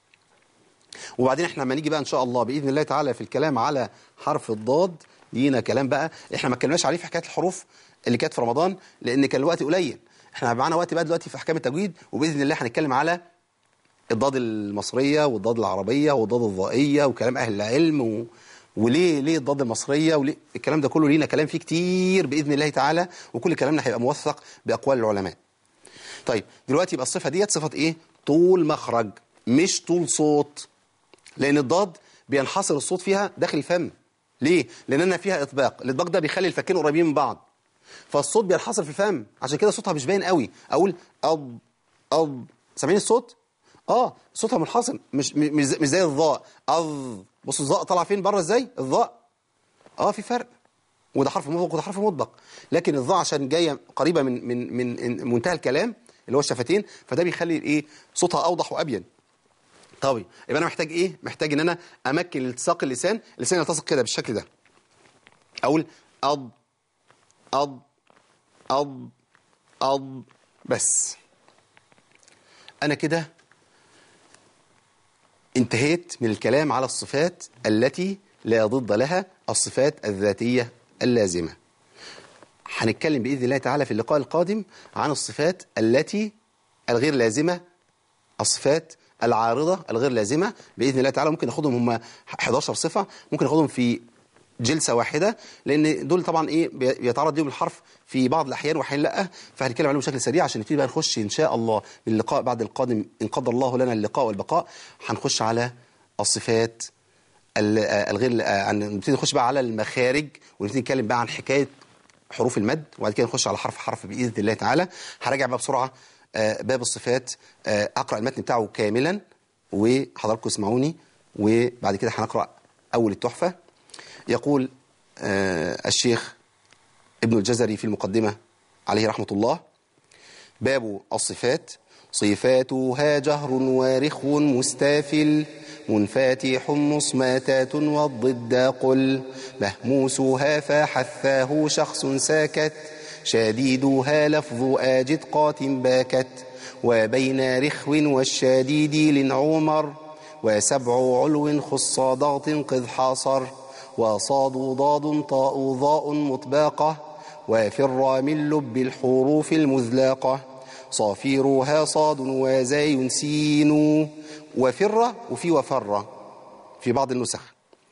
Speaker 1: وبعدين احنا لما نيجي بقى ان شاء الله باذن الله تعالى في الكلام على حرف الضاد لينا كلام بقى احنا ما اتكلمناش عليه في حكايه الحروف اللي كانت في رمضان لان كان الوقت قليل احنا معانا وقت بقى دلوقتي في احكام التجويد وباذن الله هنتكلم على الضاد المصريه والضاد العربيه والضاد الضائيه وكلام اهل العلم و... وليه ليه الضاد المصريه وليه الكلام ده كله لينا كلام فيه كتير باذن الله تعالى وكل كلامنا هيبقى موثق باقوال العلماء طيب دلوقتي يبقى الصفه ديت صفه ايه طول مخرج مش طول صوت لان الضاد بينحصر الصوت فيها داخل الفم ليه لان انا فيها اطباق الاطباق ده بيخلي الفكين قريبين من بعض فالصوت بينحصر في الفم عشان كده صوتها مش باين قوي اقول أض أض سامعين الصوت اه صوتها منحصر مش مش زي- مش زي الظاء أض بصوا الظاء طالعه فين بره ازاي الظاء اه في فرق وده حرف مطبق وده حرف مطبق لكن الظاء عشان جايه قريبه من من من منتهى الكلام اللي هو الشفتين فده بيخلي ايه صوتها اوضح وابين طيب يبقى انا محتاج ايه محتاج ان انا امكن التصاق اللسان اللسان يلتصق كده بالشكل ده اقول اض اض اض اض بس انا كده انتهيت من الكلام على الصفات التي لا ضد لها الصفات الذاتيه اللازمه هنتكلم باذن الله تعالى في اللقاء القادم عن الصفات التي الغير لازمه الصفات العارضة الغير لازمة بإذن الله تعالى ممكن ناخدهم هم 11 صفة ممكن ناخدهم في جلسة واحدة لأن دول طبعا إيه بي- بيتعرض ليهم الحرف في بعض الأحيان وأحيان لا فهنتكلم عليهم بشكل سريع عشان نبتدي بقى نخش إن شاء الله اللقاء بعد القادم إن قدر الله لنا اللقاء والبقاء هنخش على الصفات ال- آه، الغير آه، عن- نبتدي نخش بقى على المخارج ونبتدي نتكلم بقى عن حكاية حروف المد وبعد كده نخش على حرف حرف باذن الله تعالى هراجع بقى بسرعه آه، باب الصفات آه، اقرا المتن بتاعه كاملا وحضراتكم اسمعوني وبعد كده هنقرا اول التحفه يقول آه، الشيخ ابن الجزري في المقدمه عليه رحمه الله باب الصفات صفاتها جهر وارخ مستافل منفاتح مصماتات والضد قل مهموسها فحثاه شخص ساكت شديدها لفظ آجد قات باكت وبين رخو والشديد لنعمر وسبع علو خص ضغط قذ حاصر وصاد ضاد طاء ضاء مطباقة وفر من لب الحروف المذلاقة صافيرها صاد وزاي سين وفر وفي وفر في بعض النسخ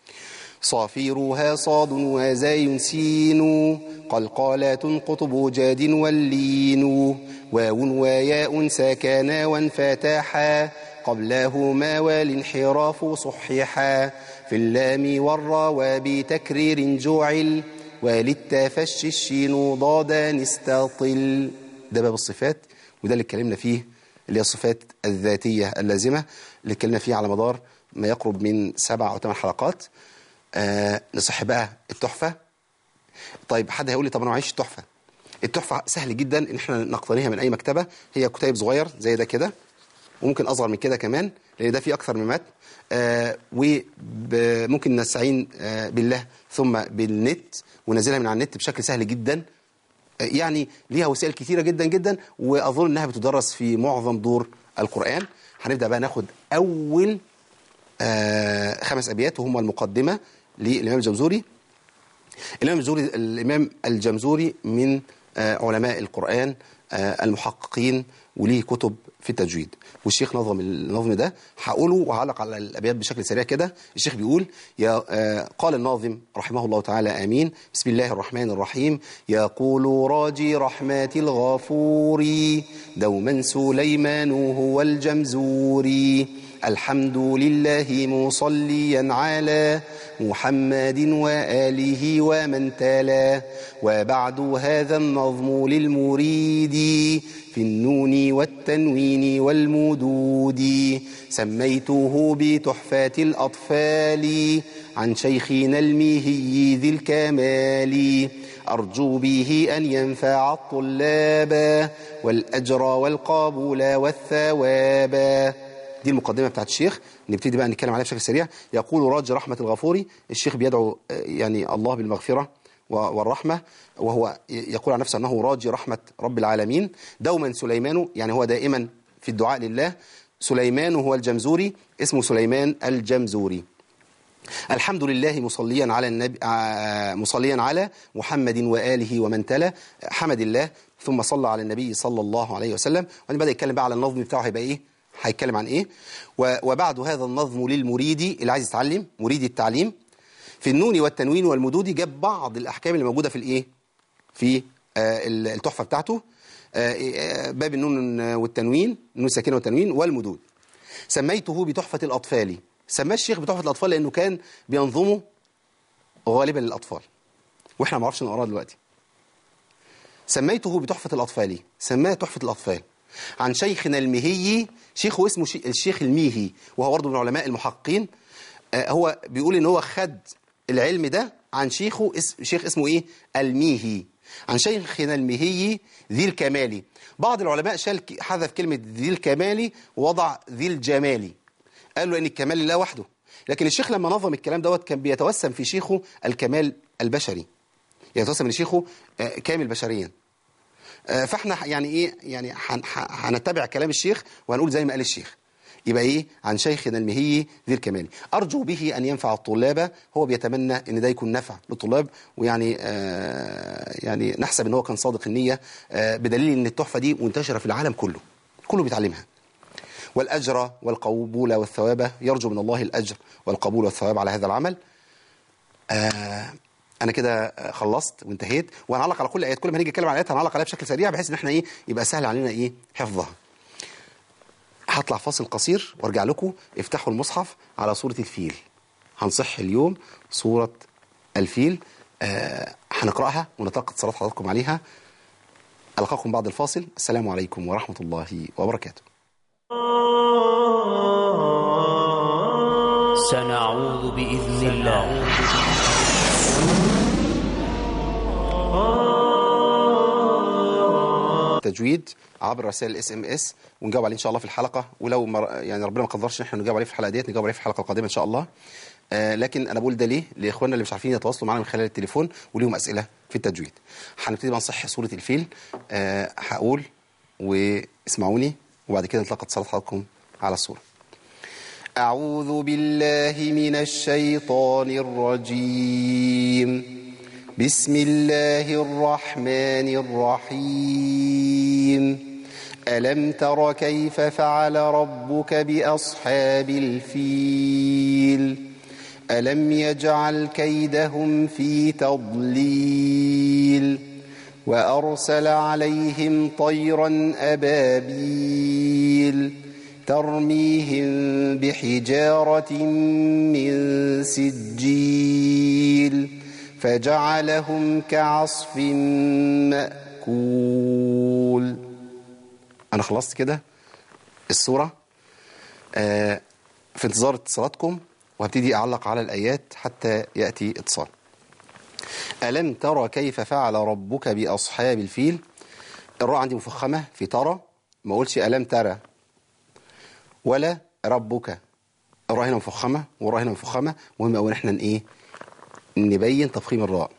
Speaker 1: صافيرها صاد وزاي سين قلقالات قطب جاد واللين واو وياء سكنا وانفتاحا قبلهما والانحراف صححا في اللام والراء وبتكرير جعل وللتفشي الشين ضادا استطل ده باب الصفات وده اللي اتكلمنا فيه اللي هي الصفات الذاتية اللازمة اللي اتكلمنا فيه على مدار ما يقرب من سبع أو ثمان حلقات آه نصح بقى التحفة طيب حد هيقول لي طب أنا معيش التحفة التحفة سهل جدا إن احنا نقتنيها من أي مكتبة هي كتيب صغير زي ده كده وممكن أصغر من كده كمان لأن ده فيه أكثر من متن آه وممكن نستعين آه بالله ثم بالنت ونزلها من على النت بشكل سهل جدا آه يعني ليها وسائل كثيرة جدا جدا وأظن أنها بتدرس في معظم دور القرآن هنبدأ بقى ناخد أول آه خمس أبيات وهم المقدمة للإمام الجمزوري الإمام الجمزوري الإمام الجمزوري من آه علماء القرآن آه المحققين وليه كتب في التجويد والشيخ نظم النظم ده هقوله وهعلق على الابيات بشكل سريع كده الشيخ بيقول يا آه قال الناظم رحمه الله تعالى امين بسم الله الرحمن الرحيم يقول راجي رحمات الغفور دوما سليمان هو الجمزوري الحمد لله مصليا على محمد وآله ومن تلا وبعد هذا النظم للمريد في النون والتنوين والمدود سميته بتحفات الأطفال عن شيخنا الميهي ذي الكمال أرجو به أن ينفع الطلاب والأجر والقابول والثواب دي المقدمة بتاعت الشيخ نبتدي بقى نتكلم عليها بشكل سريع يقول راج رحمة الغفوري الشيخ بيدعو يعني الله بالمغفرة والرحمة وهو يقول عن نفسه أنه راجي رحمة رب العالمين دوما سليمان يعني هو دائما في الدعاء لله سليمان هو الجمزوري اسمه سليمان الجمزوري الحمد لله مصليا على النبي مصليا على محمد وآله ومن تلا حمد الله ثم صلى على النبي صلى الله عليه وسلم وبعدين بدأ يتكلم بقى على النظم بتاعه هيبقى ايه هيتكلم عن ايه وبعد هذا النظم للمريد اللي عايز يتعلم مريد التعليم في النون والتنوين والمدود جاب بعض الأحكام اللي موجودة في الإيه في آه التحفة بتاعته آه باب النون والتنوين النون الساكنة والتنوين والمدود سميته بتحفة الأطفال سماه الشيخ بتحفة الأطفال لأنه كان بينظمه غالبا للأطفال وإحنا ما نعرفش نقراه دلوقتي سميته بتحفة الأطفال سماه تحفة الأطفال عن شيخنا المهي شيخه اسمه شي الشيخ الميهي وهو برضه من علماء المحققين آه هو بيقول ان هو خد العلم ده عن شيخه اسم شيخ اسمه ايه الميهي عن شيخنا المهي ذي الكمال بعض العلماء شال حذف كلمة ذي الكمال ووضع ذي الجمال قالوا ان الكمال لله وحده لكن الشيخ لما نظم الكلام دوت كان بيتوسم في شيخه الكمال البشري يتوسم ان شيخه كامل بشريا فاحنا يعني ايه يعني هنتبع كلام الشيخ وهنقول زي ما قال الشيخ يبقى ايه عن شيخنا المهي ذي الكمال ارجو به ان ينفع الطلاب هو بيتمنى ان ده يكون نفع للطلاب ويعني آه يعني نحسب ان هو كان صادق النيه آه بدليل ان التحفه دي منتشره في العالم كله كله بيتعلمها والاجر والقبول والثواب يرجو من الله الاجر والقبول والثواب على هذا العمل آه انا كده خلصت وانتهيت وهنعلق على كل ايات كل ما هنيجي نتكلم على ايات هنعلق عليها بشكل سريع بحيث ان احنا ايه يبقى سهل علينا ايه حفظها هطلع فاصل قصير وارجع لكم افتحوا المصحف على سورة الفيل هنصح اليوم سورة الفيل آه هنقرأها ونتلقى صلاة حضراتكم عليها ألقاكم بعد الفاصل السلام عليكم ورحمة الله وبركاته
Speaker 2: سنعود بإذن الله
Speaker 1: تجويد عبر رسائل الاس ام اس ونجاوب عليه ان شاء الله في الحلقه ولو مر... يعني ربنا ما قدرش ان احنا نجاوب عليه في الحلقه ديت نجاوب عليه في الحلقه القادمه ان شاء الله آه لكن انا بقول ده ليه لاخواننا اللي مش عارفين يتواصلوا معانا من خلال التليفون وليهم اسئله في التجويد هنبتدي بقى نصح سوره الفيل آه هقول واسمعوني وبعد كده نتلقى اتصالات حضراتكم على الصورة أعوذ بالله من الشيطان الرجيم بسم الله الرحمن الرحيم ألم تر كيف فعل ربك بأصحاب الفيل ألم يجعل كيدهم في تضليل وأرسل عليهم طيرا أبابيل ترميهم بحجارة من سجيل فجعلهم كعصف مأكول أنا خلصت كده الصورة آه في انتظار اتصالاتكم وهبتدي أعلق على الآيات حتى يأتي اتصال ألم ترى كيف فعل ربك بأصحاب الفيل الراء عندي مفخمة في ترى ما أقولش ألم ترى ولا ربك الراء هنا مفخمة والراء هنا مفخمة مهم أولا احنا إيه نبين تفخيم الراء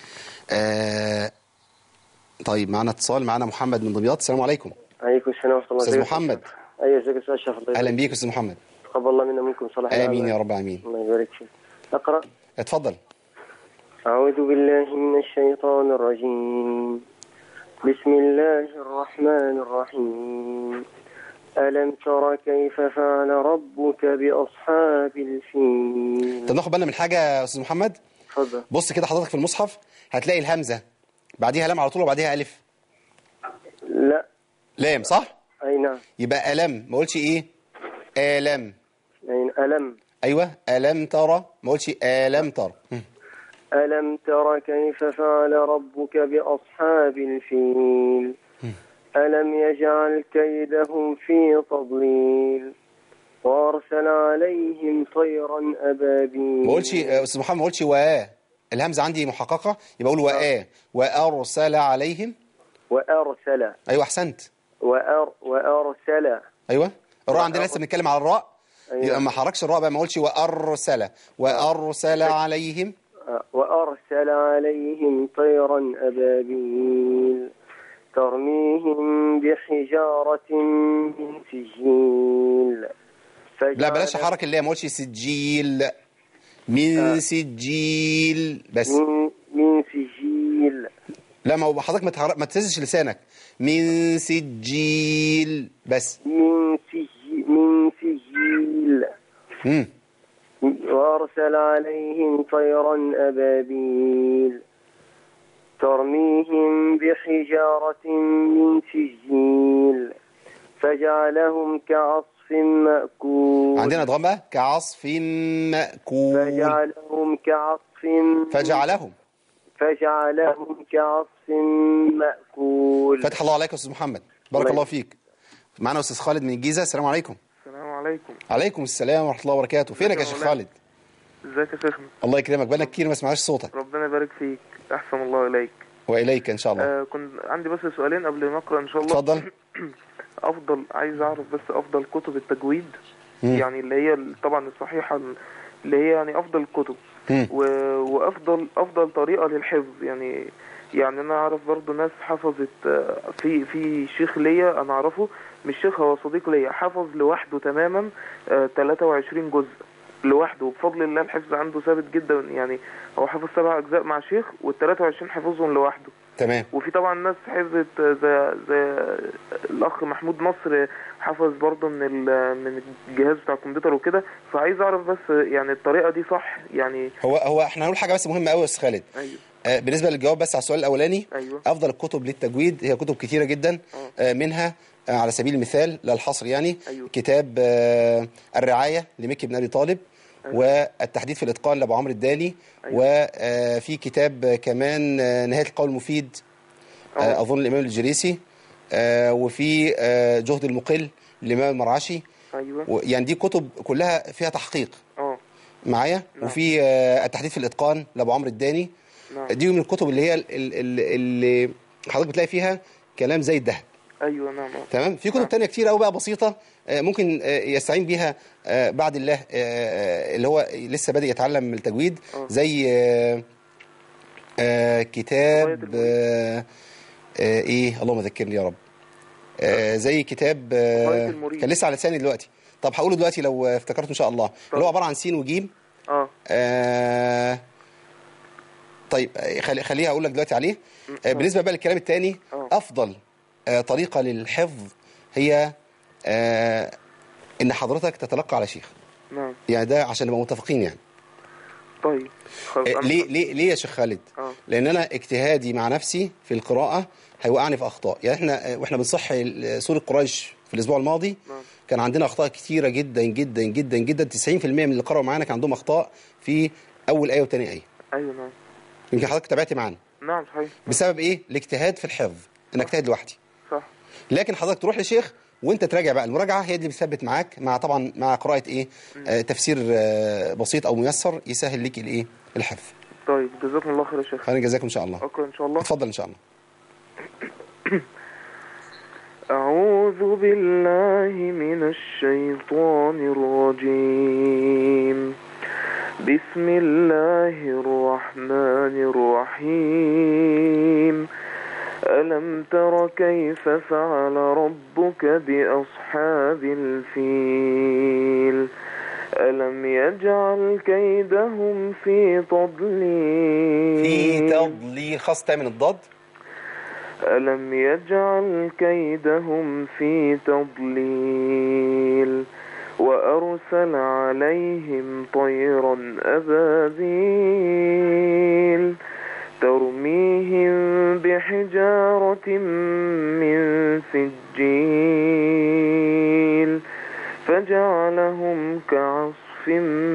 Speaker 1: آه طيب معنا اتصال معنا محمد من دمياط السلام عليكم
Speaker 3: عليكم السلام ورحمة الله
Speaker 1: أستاذ
Speaker 3: وبركاته.
Speaker 1: محمد.
Speaker 3: أيوة ازيك يا أستاذ أشرف الله
Speaker 1: أهلا
Speaker 3: يبارك
Speaker 1: بيك أستاذ محمد
Speaker 3: فيك. تقبل الله منا ومنكم صلاح
Speaker 1: آمين يا رب العالمين
Speaker 3: الله يبارك فيك أقرأ
Speaker 1: اتفضل
Speaker 3: أعوذ بالله من الشيطان الرجيم بسم الله الرحمن الرحيم ألم تر كيف فعل ربك بأصحاب الفيل
Speaker 1: طب ناخد بالنا من حاجة يا أستاذ محمد
Speaker 3: تفضل
Speaker 1: بص كده حضرتك في المصحف هتلاقي الهمزة بعديها لام على طول وبعديها ألف
Speaker 3: لا
Speaker 1: لام صح؟
Speaker 3: أي نعم
Speaker 1: يبقى ألم ما قلتش إيه؟ آلم
Speaker 3: يعني ألم
Speaker 1: أيوه ألم ترى ما قلتش آلم ترى هم.
Speaker 3: ألم تر كيف فعل ربك بأصحاب الفيل ألم يجعل كيدهم في تضليل وأرسل عليهم طيرا أبابيل
Speaker 1: ما قلتش آه، أستاذ محمد ما قلتش وآ الهمزة عندي محققة يبقى أقول وآ وأرسل عليهم
Speaker 3: وأرسل
Speaker 1: أيوه أحسنت
Speaker 3: وأر وأرسل
Speaker 1: أيوه الراء عندنا لسه بنتكلم على الراء
Speaker 3: أيوة.
Speaker 1: يبقى ما حركش الراء بقى ما قلتش وأرسل وأرسل عليهم
Speaker 3: وأرسل عليهم طيرا أبابيل ترميهم بحجارة من سجيل
Speaker 1: لا بلاش حرك اللي ما قلتش سجيل من سجيل بس
Speaker 3: من, من سجيل
Speaker 1: لا ما هو حضرتك ما تحرك ما تهزش لسانك من سجيل بس
Speaker 3: من سجيل من سجيل
Speaker 1: امم
Speaker 3: وأرسل عليهم طيرا أبابيل ترميهم بحجارة من سجيل فجعلهم كعصف مأكول
Speaker 1: عندنا ادغام بقى كعصف مأكول
Speaker 3: فجعلهم كعصف
Speaker 1: فجعلهم
Speaker 3: فجعلهم كعصف مأكول
Speaker 1: فتح الله عليك يا استاذ محمد بارك
Speaker 3: الله
Speaker 1: الله فيك معنا استاذ خالد من الجيزه السلام عليكم
Speaker 4: السلام عليكم
Speaker 1: عليكم السلام ورحمه الله وبركاته فينك يا
Speaker 4: ازيك يا
Speaker 1: شيخ
Speaker 4: مولانا؟
Speaker 1: خالد
Speaker 4: ازيك يا شيخنا
Speaker 1: الله يكرمك بقالنا كتير ما سمعناش صوتك
Speaker 4: ربنا يبارك فيك احسن الله اليك
Speaker 1: واليك ان شاء الله
Speaker 4: آه كنت عندي بس سؤالين قبل ما اقرا ان شاء الله
Speaker 1: اتفضل
Speaker 4: افضل عايز اعرف بس افضل كتب التجويد
Speaker 1: مم.
Speaker 4: يعني اللي هي ال- طبعا الصحيحه اللي هي يعني افضل الكتب
Speaker 1: مم.
Speaker 4: و... وافضل افضل طريقه للحفظ يعني يعني انا اعرف برضو ناس حفظت آه، في في شيخ ليا انا اعرفه مش شيخ هو صديق ليا حفظ لوحده تماما آه، 23 جزء لوحده وبفضل الله الحفظ عنده ثابت جدا يعني هو حفظ سبع اجزاء مع شيخ وال 23 حفظهم لوحده
Speaker 1: تمام
Speaker 4: وفي طبعا ناس حفظت زي زي الاخ محمود نصر حفظ برضه من ال- من الجهاز بتاع الكمبيوتر وكده فعايز اعرف بس يعني الطريقه دي صح يعني
Speaker 1: هو هو احنا هنقول حاجه بس مهمه قوي يا استاذ خالد
Speaker 4: ايوه
Speaker 1: آه، بالنسبه للجواب بس على السؤال الاولاني
Speaker 4: ايوه
Speaker 1: افضل الكتب للتجويد هي كتب كتيره جدا آه، منها آه، على سبيل المثال لا الحصر يعني
Speaker 4: أيوه.
Speaker 1: كتاب آه، الرعايه لمكي بن ابي طالب والتحديد في الاتقان لابو عمرو الدالي
Speaker 4: أيوه.
Speaker 1: وفي كتاب آه، كمان آه، نهايه القول المفيد آه،
Speaker 4: اه
Speaker 1: اظن الامام الجريسي آه، وفي آه، جهد المقل للامام المرعشي
Speaker 4: ايوه
Speaker 1: و- يعني دي كتب كلها فيها تحقيق
Speaker 4: اه
Speaker 1: معايا
Speaker 4: نعم.
Speaker 1: وفي آه، التحديد في الاتقان لابو عمرو الداني
Speaker 4: نعم
Speaker 1: دي من الكتب اللي هي ال- ال- ال- اللي حضرتك بتلاقي فيها كلام زي الذهب
Speaker 4: ايوه نعم آه.
Speaker 1: تمام في كتب
Speaker 4: نعم.
Speaker 1: تانية كتير قوي بقى بسيطه آه، ممكن آه، يستعين بيها آه، بعد الله آه، آه، اللي هو لسه بادئ يتعلم التجويد
Speaker 4: آه.
Speaker 1: زي آه، آه،
Speaker 4: غاية
Speaker 1: كتاب
Speaker 4: المريد.
Speaker 1: آه، آه، ايه اللهم ذكرني يا رب آه زي كتاب آه
Speaker 4: غاية المريد.
Speaker 1: كان لسه على لساني دلوقتي طب هقوله دلوقتي لو آه، افتكرته ان شاء الله اللي هو عباره عن سين وجيم
Speaker 4: اه
Speaker 1: آه طيب آه، خلي خليها اقول لك دلوقتي عليه آه بالنسبه بقى للكلام الثاني
Speaker 4: آه.
Speaker 1: افضل آه طريقه للحفظ هي آه ان حضرتك تتلقى على شيخ
Speaker 4: نعم
Speaker 1: يعني ده عشان نبقى متفقين يعني
Speaker 4: طيب خلاص
Speaker 1: آه،
Speaker 4: أنا-
Speaker 1: ليه ليه ليه يا شيخ خالد
Speaker 4: آه.
Speaker 1: لان انا اجتهادي مع نفسي في القراءه هيوقعني في اخطاء يعني احنا آه، واحنا بنصح ال- سوره قريش في الاسبوع الماضي
Speaker 4: نعم.
Speaker 1: كان عندنا اخطاء كتيره جدا جدا جدا جدا 90% من اللي قرأوا معانا كان عندهم اخطاء في اول ايه وثاني ايه
Speaker 4: ايوه نعم
Speaker 1: يمكن حضرتك تابعت معانا
Speaker 4: نعم صحيح
Speaker 1: بسبب ايه الاجتهاد في الحفظ انا اجتهد لوحدي
Speaker 4: صح
Speaker 1: لكن حضرتك تروح لشيخ وانت تراجع بقى المراجعه هي اللي بتثبت معاك مع طبعا مع قراءه ايه آه تفسير آه بسيط او ميسر يسهل لك الايه الحفظ
Speaker 4: طيب جزاكم الله خير يا شيخ
Speaker 1: فانا جزاكم ان شاء الله
Speaker 4: اقرا ان شاء الله
Speaker 1: اتفضل ان شاء الله
Speaker 4: أعوذ بالله من الشيطان الرجيم بسم الله الرحمن الرحيم ألم تر كيف فعل ربك بأصحاب الفيل ألم يجعل كيدهم في تضليل
Speaker 1: في تضليل خاص من الضاد
Speaker 4: ألم يجعل كيدهم في تضليل وأرسل عليهم طيرا أبابيل ترميهم بحجارة من سجيل فجعلهم كعصف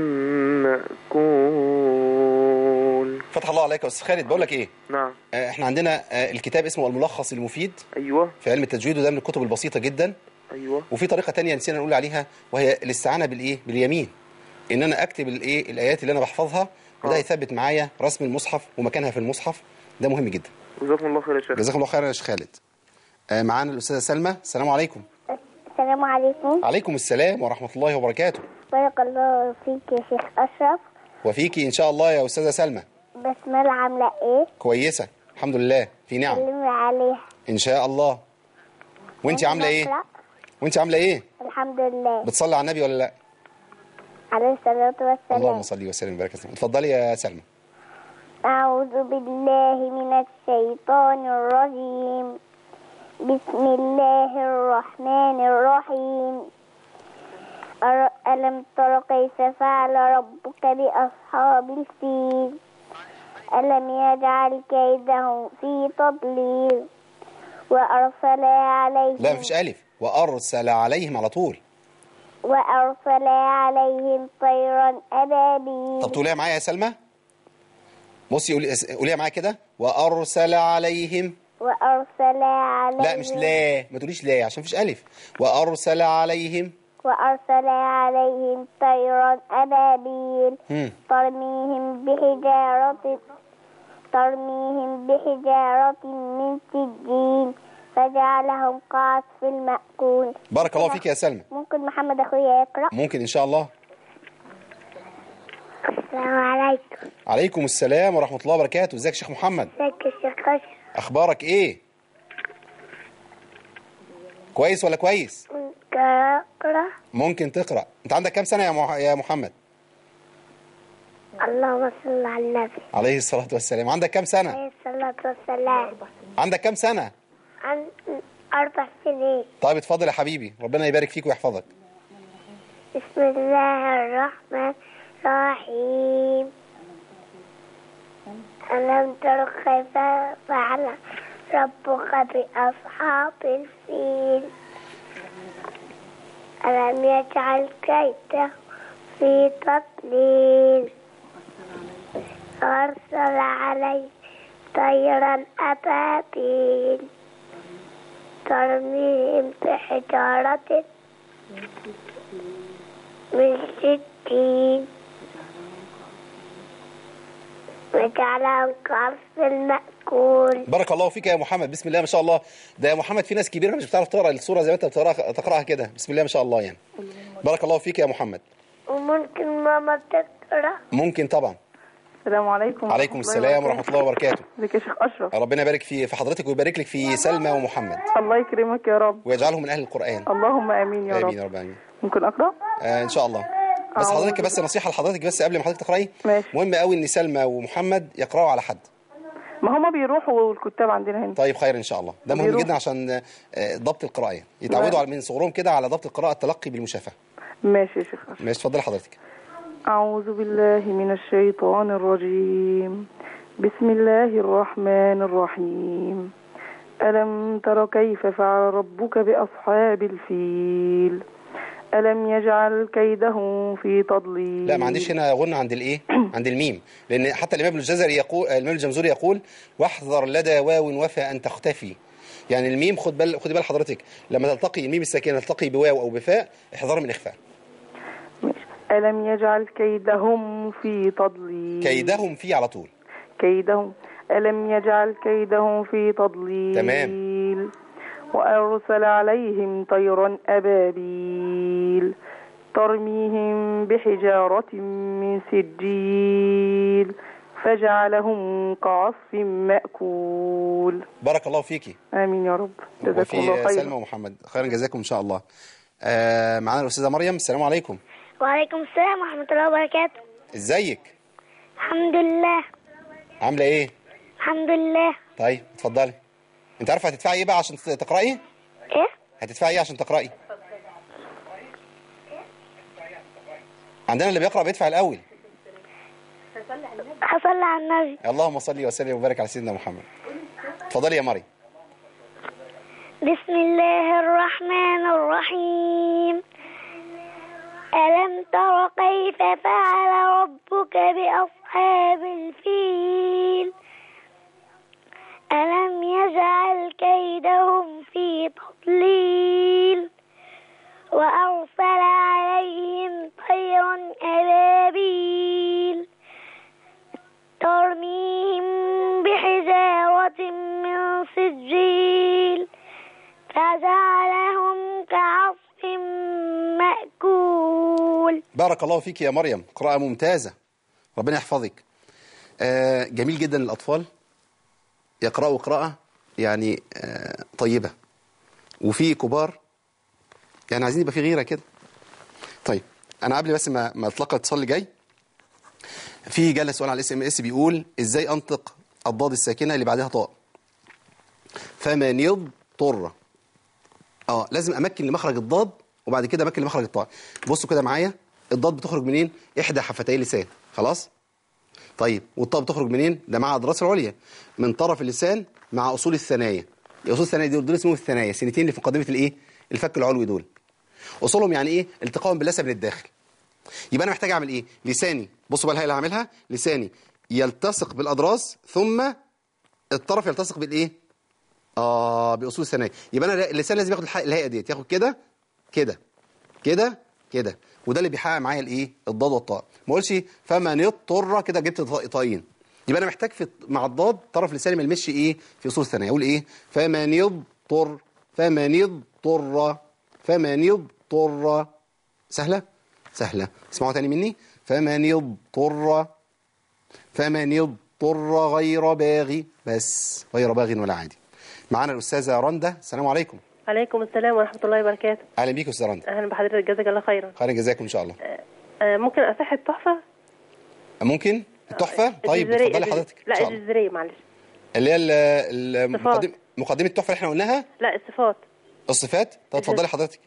Speaker 4: مأكول
Speaker 1: فتح الله عليك يا استاذ خالد بقول لك ايه
Speaker 4: نعم
Speaker 1: آه، احنا عندنا آه، الكتاب اسمه الملخص المفيد
Speaker 4: أيوة
Speaker 1: في علم التجويد وده من الكتب البسيطه جدا
Speaker 4: أيوة
Speaker 1: وفي طريقه تانية نسينا نقول عليها وهي الاستعانه بالايه باليمين ان انا اكتب الايه الايات اللي انا بحفظها وده
Speaker 4: آه.
Speaker 1: يثبت معايا رسم المصحف ومكانها في المصحف ده مهم جدا
Speaker 4: جزاكم الله خير يا شيخ
Speaker 1: جزاكم الله خيرا يا شيخ خالد آه، معانا الاستاذه سلمى السلام عليكم
Speaker 5: السلام عليكم
Speaker 1: عليكم السلام ورحمه الله وبركاته
Speaker 5: بارك الله فيك يا شيخ أشرف
Speaker 1: وفيكي ان شاء الله يا استاذه سلمى
Speaker 5: بسملة عاملة إيه؟
Speaker 1: كويسه الحمد لله في نعم
Speaker 5: كلمي عليها
Speaker 1: ان شاء الله وانت عامله ايه
Speaker 5: أقرأ؟
Speaker 1: وانت عامله ايه
Speaker 5: الحمد لله
Speaker 1: بتصلي على النبي ولا لا
Speaker 5: عليه الصلاة
Speaker 1: اللهم
Speaker 5: والسلام
Speaker 1: صل وسلم وبارك وسلم اتفضلي يا سلمى
Speaker 5: أعوذ بالله من الشيطان الرجيم بسم الله الرحمن الرحيم أر- ألم تر كيف فعل ربك بأصحاب الفيل ألم يجعل كيدهم في تضليل وأرسل عليهم
Speaker 1: لا مفيش الف وارسل عليهم على طول
Speaker 5: وأرسل عليهم طيرا أبابيل
Speaker 1: طب تقوليها معايا يا سلمى بصي قولي قوليها معايا كده وارسل عليهم
Speaker 5: وأرسل عليهم
Speaker 1: لا مش لا ما تقوليش لا عشان مفيش الف وارسل عليهم
Speaker 5: وأرسل عليهم طيرا أبابيل
Speaker 1: هم.
Speaker 5: ترميهم بحجارة ترميهم بحجارة من سجين فجعلهم كعصف المأكول
Speaker 1: بارك الله فيك يا سلمى
Speaker 5: ممكن محمد أخويا يقرأ
Speaker 1: ممكن ان شاء الله
Speaker 5: السلام عليكم
Speaker 1: عليكم السلام ورحمه الله وبركاته ازيك يا شيخ محمد
Speaker 5: ازيك يا شيخ أشرف
Speaker 1: اخبارك ايه كويس ولا كويس
Speaker 5: ممكن أقرأ
Speaker 1: ممكن تقرا انت عندك كام سنه يا مح... يا محمد
Speaker 5: اللهم صل على النبي
Speaker 1: عليه الصلاه والسلام عندك كام سنه
Speaker 5: عليه الصلاة والسلام
Speaker 1: عندك كام سنه
Speaker 5: عن أربع سنين
Speaker 1: طيب اتفضل يا حبيبي ربنا يبارك فيك ويحفظك
Speaker 5: بسم الله الرحمن الرحيم ألم تر كيف فعل ربك بأصحاب الفيل ألم يجعل كيده في تضليل أرسل عليه طيرا أبابيل ترميهم بحجارة من ستين وجعلهم كعصف المأكول
Speaker 1: بارك الله فيك يا محمد بسم الله ما شاء الله ده يا محمد في ناس كبيره مش بتعرف تقرا الصوره زي ما انت بتقراها تقراها كده بسم الله ما شاء الله يعني بارك الله فيك يا محمد
Speaker 5: وممكن ماما تقرأ
Speaker 1: ممكن طبعا
Speaker 6: السلام عليكم
Speaker 1: عليكم
Speaker 6: ورحمة الله
Speaker 1: السلام
Speaker 6: وبركاته.
Speaker 1: ورحمه الله وبركاته
Speaker 6: ازيك يا شيخ اشرف
Speaker 1: ربنا يبارك في في حضرتك ويبارك لك في سلمى ومحمد
Speaker 6: الله يكرمك يا رب
Speaker 1: ويجعلهم من اهل القران
Speaker 6: اللهم امين يا
Speaker 1: امين يا
Speaker 6: رب
Speaker 1: رب العالمين
Speaker 6: ممكن اقرا
Speaker 1: آه ان شاء الله بس
Speaker 6: أعوذ
Speaker 1: حضرتك بس نصيحه لحضرتك بس قبل ما حضرتك تقراي
Speaker 6: ماشي.
Speaker 1: مهم قوي ان سلمى ومحمد يقراوا على حد
Speaker 6: ما هما بيروحوا والكتاب عندنا هنا
Speaker 1: طيب خير ان شاء الله ده مهم
Speaker 6: بيروح.
Speaker 1: جدا عشان آه، ضبط القراءه يتعودوا
Speaker 6: نعم.
Speaker 1: على من صغرهم كده على ضبط القراءه التلقي بالمشافهه
Speaker 6: ماشي يا شيخ اشرف
Speaker 1: ماشي اتفضلي حضرتك
Speaker 6: أعوذ بالله من الشيطان الرجيم بسم الله الرحمن الرحيم ألم تر كيف فعل ربك بأصحاب الفيل ألم يجعل كيدهم في تضليل
Speaker 1: لا ما عنديش هنا غنى عند الايه عند الميم لان حتى الامام الجزري يقول الامام الجمزوري يقول واحذر لدى واو وفى ان تختفي يعني الميم خد بال خد بال حضرتك لما تلتقي الميم الساكنه تلتقي بواو او بفاء احذر من الاخفاء
Speaker 6: ماشي. ألم يجعل كيدهم في تضليل
Speaker 1: كيدهم فيه على طول
Speaker 6: كيدهم ألم يجعل كيدهم في تضليل
Speaker 1: تمام.
Speaker 6: وأرسل عليهم طيرا أبابيل ترميهم بحجارة من سجيل فجعلهم كعصف مأكول
Speaker 1: بارك الله فيكي
Speaker 6: آمين يا رب جزاكم الله
Speaker 1: وفي سلمى
Speaker 6: خيرا
Speaker 1: ومحمد خيرا جزاكم ان شاء الله آه معانا الاستاذه مريم السلام عليكم
Speaker 5: وعليكم السلام ورحمة الله وبركاته
Speaker 1: ازيك
Speaker 5: الحمد لله
Speaker 1: عامله ايه
Speaker 5: الحمد لله
Speaker 1: طيب اتفضلي انت عارفه هتدفعي ايه بقى عشان تقراي
Speaker 5: ايه
Speaker 1: هتدفعي ايه عشان تقراي عندنا اللي بيقرا بيدفع الاول
Speaker 5: هصلي على النبي
Speaker 1: اللهم صل وسلم وبارك على سيدنا محمد اتفضلي يا مريم
Speaker 5: بسم الله الرحمن الرحيم ألم تر كيف فعل ربك بأصحاب الفيل ألم يجعل كيدهم في تضليل وأرسل عليهم طيرا أبابيل ترميهم بحجارة من سجيل فجعلهم كعصف مأكول
Speaker 1: بارك الله فيك يا مريم قراءة ممتازة ربنا يحفظك آه جميل جدا الأطفال يقرأوا قراءة يعني آه طيبة وفي كبار يعني عايزين يبقى في غيرة كده طيب أنا قبل بس ما ما أطلق الاتصال اللي جاي في جالة سؤال على الاس ام اس بيقول ازاي انطق الضاد الساكنة اللي بعدها طاء فمن يضطر اه لازم امكن لمخرج الضاد وبعد كده امكن لمخرج الطاء بصوا كده معايا الضاد بتخرج منين احدى حفتي اللسان خلاص طيب والطاء بتخرج منين ده مع الراس العليا من طرف اللسان مع اصول الثنايا اصول الثنايا دول دول اسمهم الثنايا السنتين اللي في مقدمه الايه الفك العلوي دول اصولهم يعني ايه التقاء باللثه من الداخل يبقى انا محتاج اعمل ايه لساني بصوا بقى الهيئه اللي هعملها لساني يلتصق بالاضراس ثم الطرف يلتصق بالايه اه باصول الثنايا يبقى انا اللسان لازم ياخد الح- الهيئه ديت ياخد كده كده كده كده وده اللي بيحقق معايا الايه الضاد والطاء ما اقولش فمن اضطر كده جبت طا- طائين يبقى انا محتاج في مع الضاد طرف لساني ما يلمسش ايه في اصول الثنايا اقول ايه فمن يضطر فمن اضطر فمن يضطر سهله سهله اسمعوا تاني مني فمن يضطر فمن يضطر غير باغي بس غير باغ ولا عادي معانا الاستاذه رندا السلام عليكم
Speaker 7: عليكم السلام ورحمة الله وبركاته
Speaker 1: اهلا بيك يا استاذه رندا
Speaker 7: أهلا بحضرتك جزاك الله خيرا
Speaker 1: خير جزاكم ان شاء الله
Speaker 7: آه، ممكن أصح التحفة؟
Speaker 1: ممكن التحفه طيب
Speaker 7: الجزرية-
Speaker 1: اتفضلي
Speaker 7: الجز-
Speaker 1: حضرتك ان
Speaker 7: لا
Speaker 1: شاء الله
Speaker 7: الجزرية معلش
Speaker 1: اللي هي ال- ال-
Speaker 7: صفات.
Speaker 1: مقدم- مقدمه التحفه اللي احنا قلناها
Speaker 7: لا الصفات
Speaker 1: الصفات طب اتفضلي حضرتك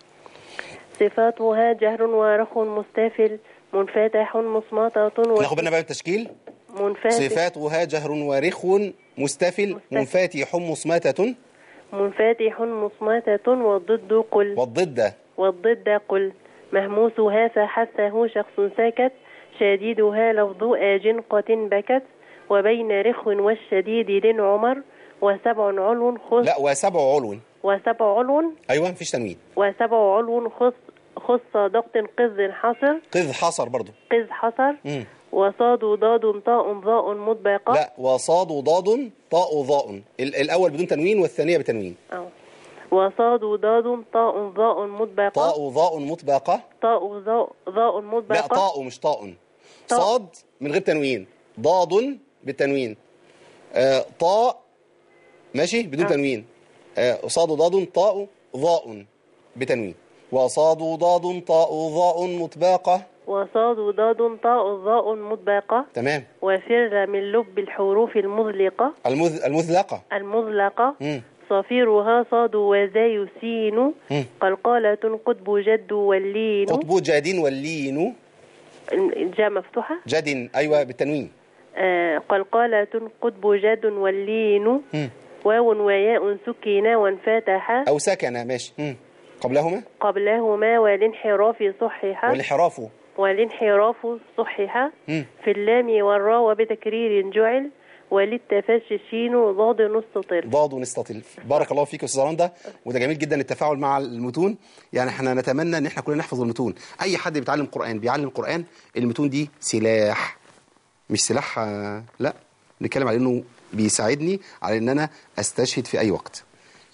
Speaker 7: صفاتها جهر ورخ مستفل منفتح مصمتة
Speaker 1: ناخد بالنا بقى من التشكيل
Speaker 7: منفتح
Speaker 1: صفاتها جهر ورخ مستفل منفاتح مصمتة
Speaker 7: منفتح مصمتة والضد قل
Speaker 1: والضد
Speaker 7: والضد قل مهموسها فحثه شخص ساكت شديدها لفظ آجنقة بكت وبين رخ والشديد لن عمر وسبع علو خص
Speaker 1: لا وسبع علو
Speaker 7: وسبع علو
Speaker 1: ايوه مفيش تنوين
Speaker 7: وسبع علو خص خص ضغط قذ حصر
Speaker 1: قذ حصر برضو
Speaker 7: قذ حصر
Speaker 1: مم.
Speaker 7: وصاد ضاد طاء ضاء مطبقة
Speaker 1: لا وصاد ضاد طاء ضاء ال- الاول بدون تنوين والثانيه بتنوين
Speaker 7: أو. وصاد ضاد طاء ضاء مطبقة
Speaker 1: طاء ضاء مطبقه
Speaker 7: طاء ضاء ضاء
Speaker 1: لا
Speaker 7: مطبقة
Speaker 1: طاء مش طاء
Speaker 7: طاء.
Speaker 1: صاد من غير تنوين ضاد بالتنوين آه طاء ماشي بدون تنوين آه صاد ضاد طاء ضاء بتنوين وصاد ضاد طاء ضاء مطباقة
Speaker 7: وصاد ضاد طاء ضاء مطبقة
Speaker 1: تمام
Speaker 7: وفر من لب الحروف المذلقة
Speaker 1: المذ... المذلقة
Speaker 7: المذلقة
Speaker 1: مم.
Speaker 7: صفيرها صاد وزاي سين
Speaker 1: مم.
Speaker 7: قلقالة قطب جد واللين
Speaker 1: قطب جاد واللين
Speaker 7: جاء مفتوحة
Speaker 1: جد أيوة بالتنوين
Speaker 7: آه قلقالة قطب جد واللين
Speaker 1: مم.
Speaker 7: واو وياء سكنا وانفتح
Speaker 1: أو سكن ماشي مم. قبلهما
Speaker 7: قبلهما والانحراف صحح
Speaker 1: والانحراف
Speaker 7: والانحراف صحح
Speaker 1: مم.
Speaker 7: في اللام والراء وبتكرير جعل وللتفشي الشين ضاد نستطر
Speaker 1: ضاد نستطيل بارك الله فيك يا استاذ رندا وده جميل جدا التفاعل مع المتون يعني احنا نتمنى ان احنا كلنا نحفظ المتون اي حد بيتعلم قران بيعلم قران المتون دي سلاح مش سلاح آه، لا نتكلم على انه بيساعدني على ان انا استشهد في اي وقت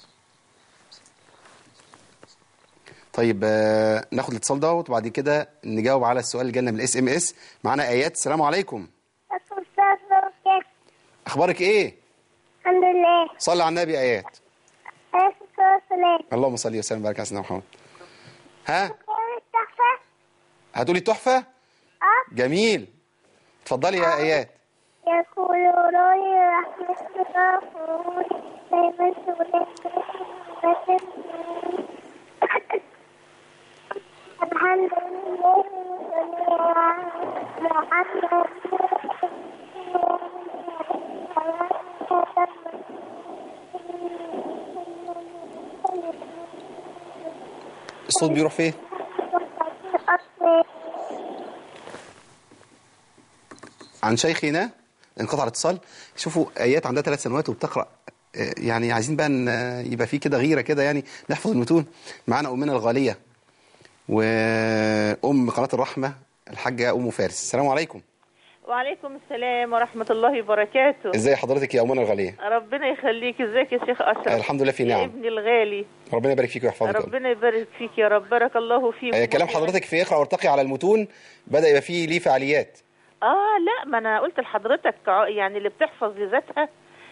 Speaker 1: طيب آه، ناخد الاتصال دوت وبعد كده نجاوب على السؤال اللي جالنا من الاس ام اس معانا ايات السلام عليكم اخبارك ايه
Speaker 5: الحمد لله
Speaker 1: صلي على النبي ايات
Speaker 5: عليه الصلاة والسلام
Speaker 1: اللهم صل وسلم وبارك على سيدنا محمد ها
Speaker 5: تحفة
Speaker 1: هتقولي التحفه
Speaker 5: اه
Speaker 1: جميل اتفضلي يا ايات
Speaker 5: يقول روي رحمة الله دايما الحمد لله
Speaker 1: الصوت بيروح فين عن شيخنا انقطع الاتصال شوفوا ايات عندها ثلاث سنوات وبتقرا آه، يعني عايزين بقى ن- يبقى في كده غيره كده يعني نحفظ المتون معانا امنا الغاليه وام قناه الرحمه الحاجه ام فارس السلام عليكم
Speaker 8: وعليكم السلام ورحمة الله وبركاته
Speaker 1: ازي حضرتك يا امنا الغاليه
Speaker 8: ربنا يخليك ازيك يا شيخ أشرف
Speaker 1: الحمد لله في
Speaker 8: يا
Speaker 1: نعم
Speaker 8: ابني الغالي
Speaker 1: ربنا يبارك فيك ويحفظك يا رب.
Speaker 8: ربنا يبارك فيك يا رب بارك الله فيك
Speaker 1: آه، كلام حضرتك في اقرا وارتقي على المتون بدا يبقى فيه ليه فعاليات
Speaker 8: اه لا ما انا قلت لحضرتك ع- يعني اللي بتحفظ لذاتها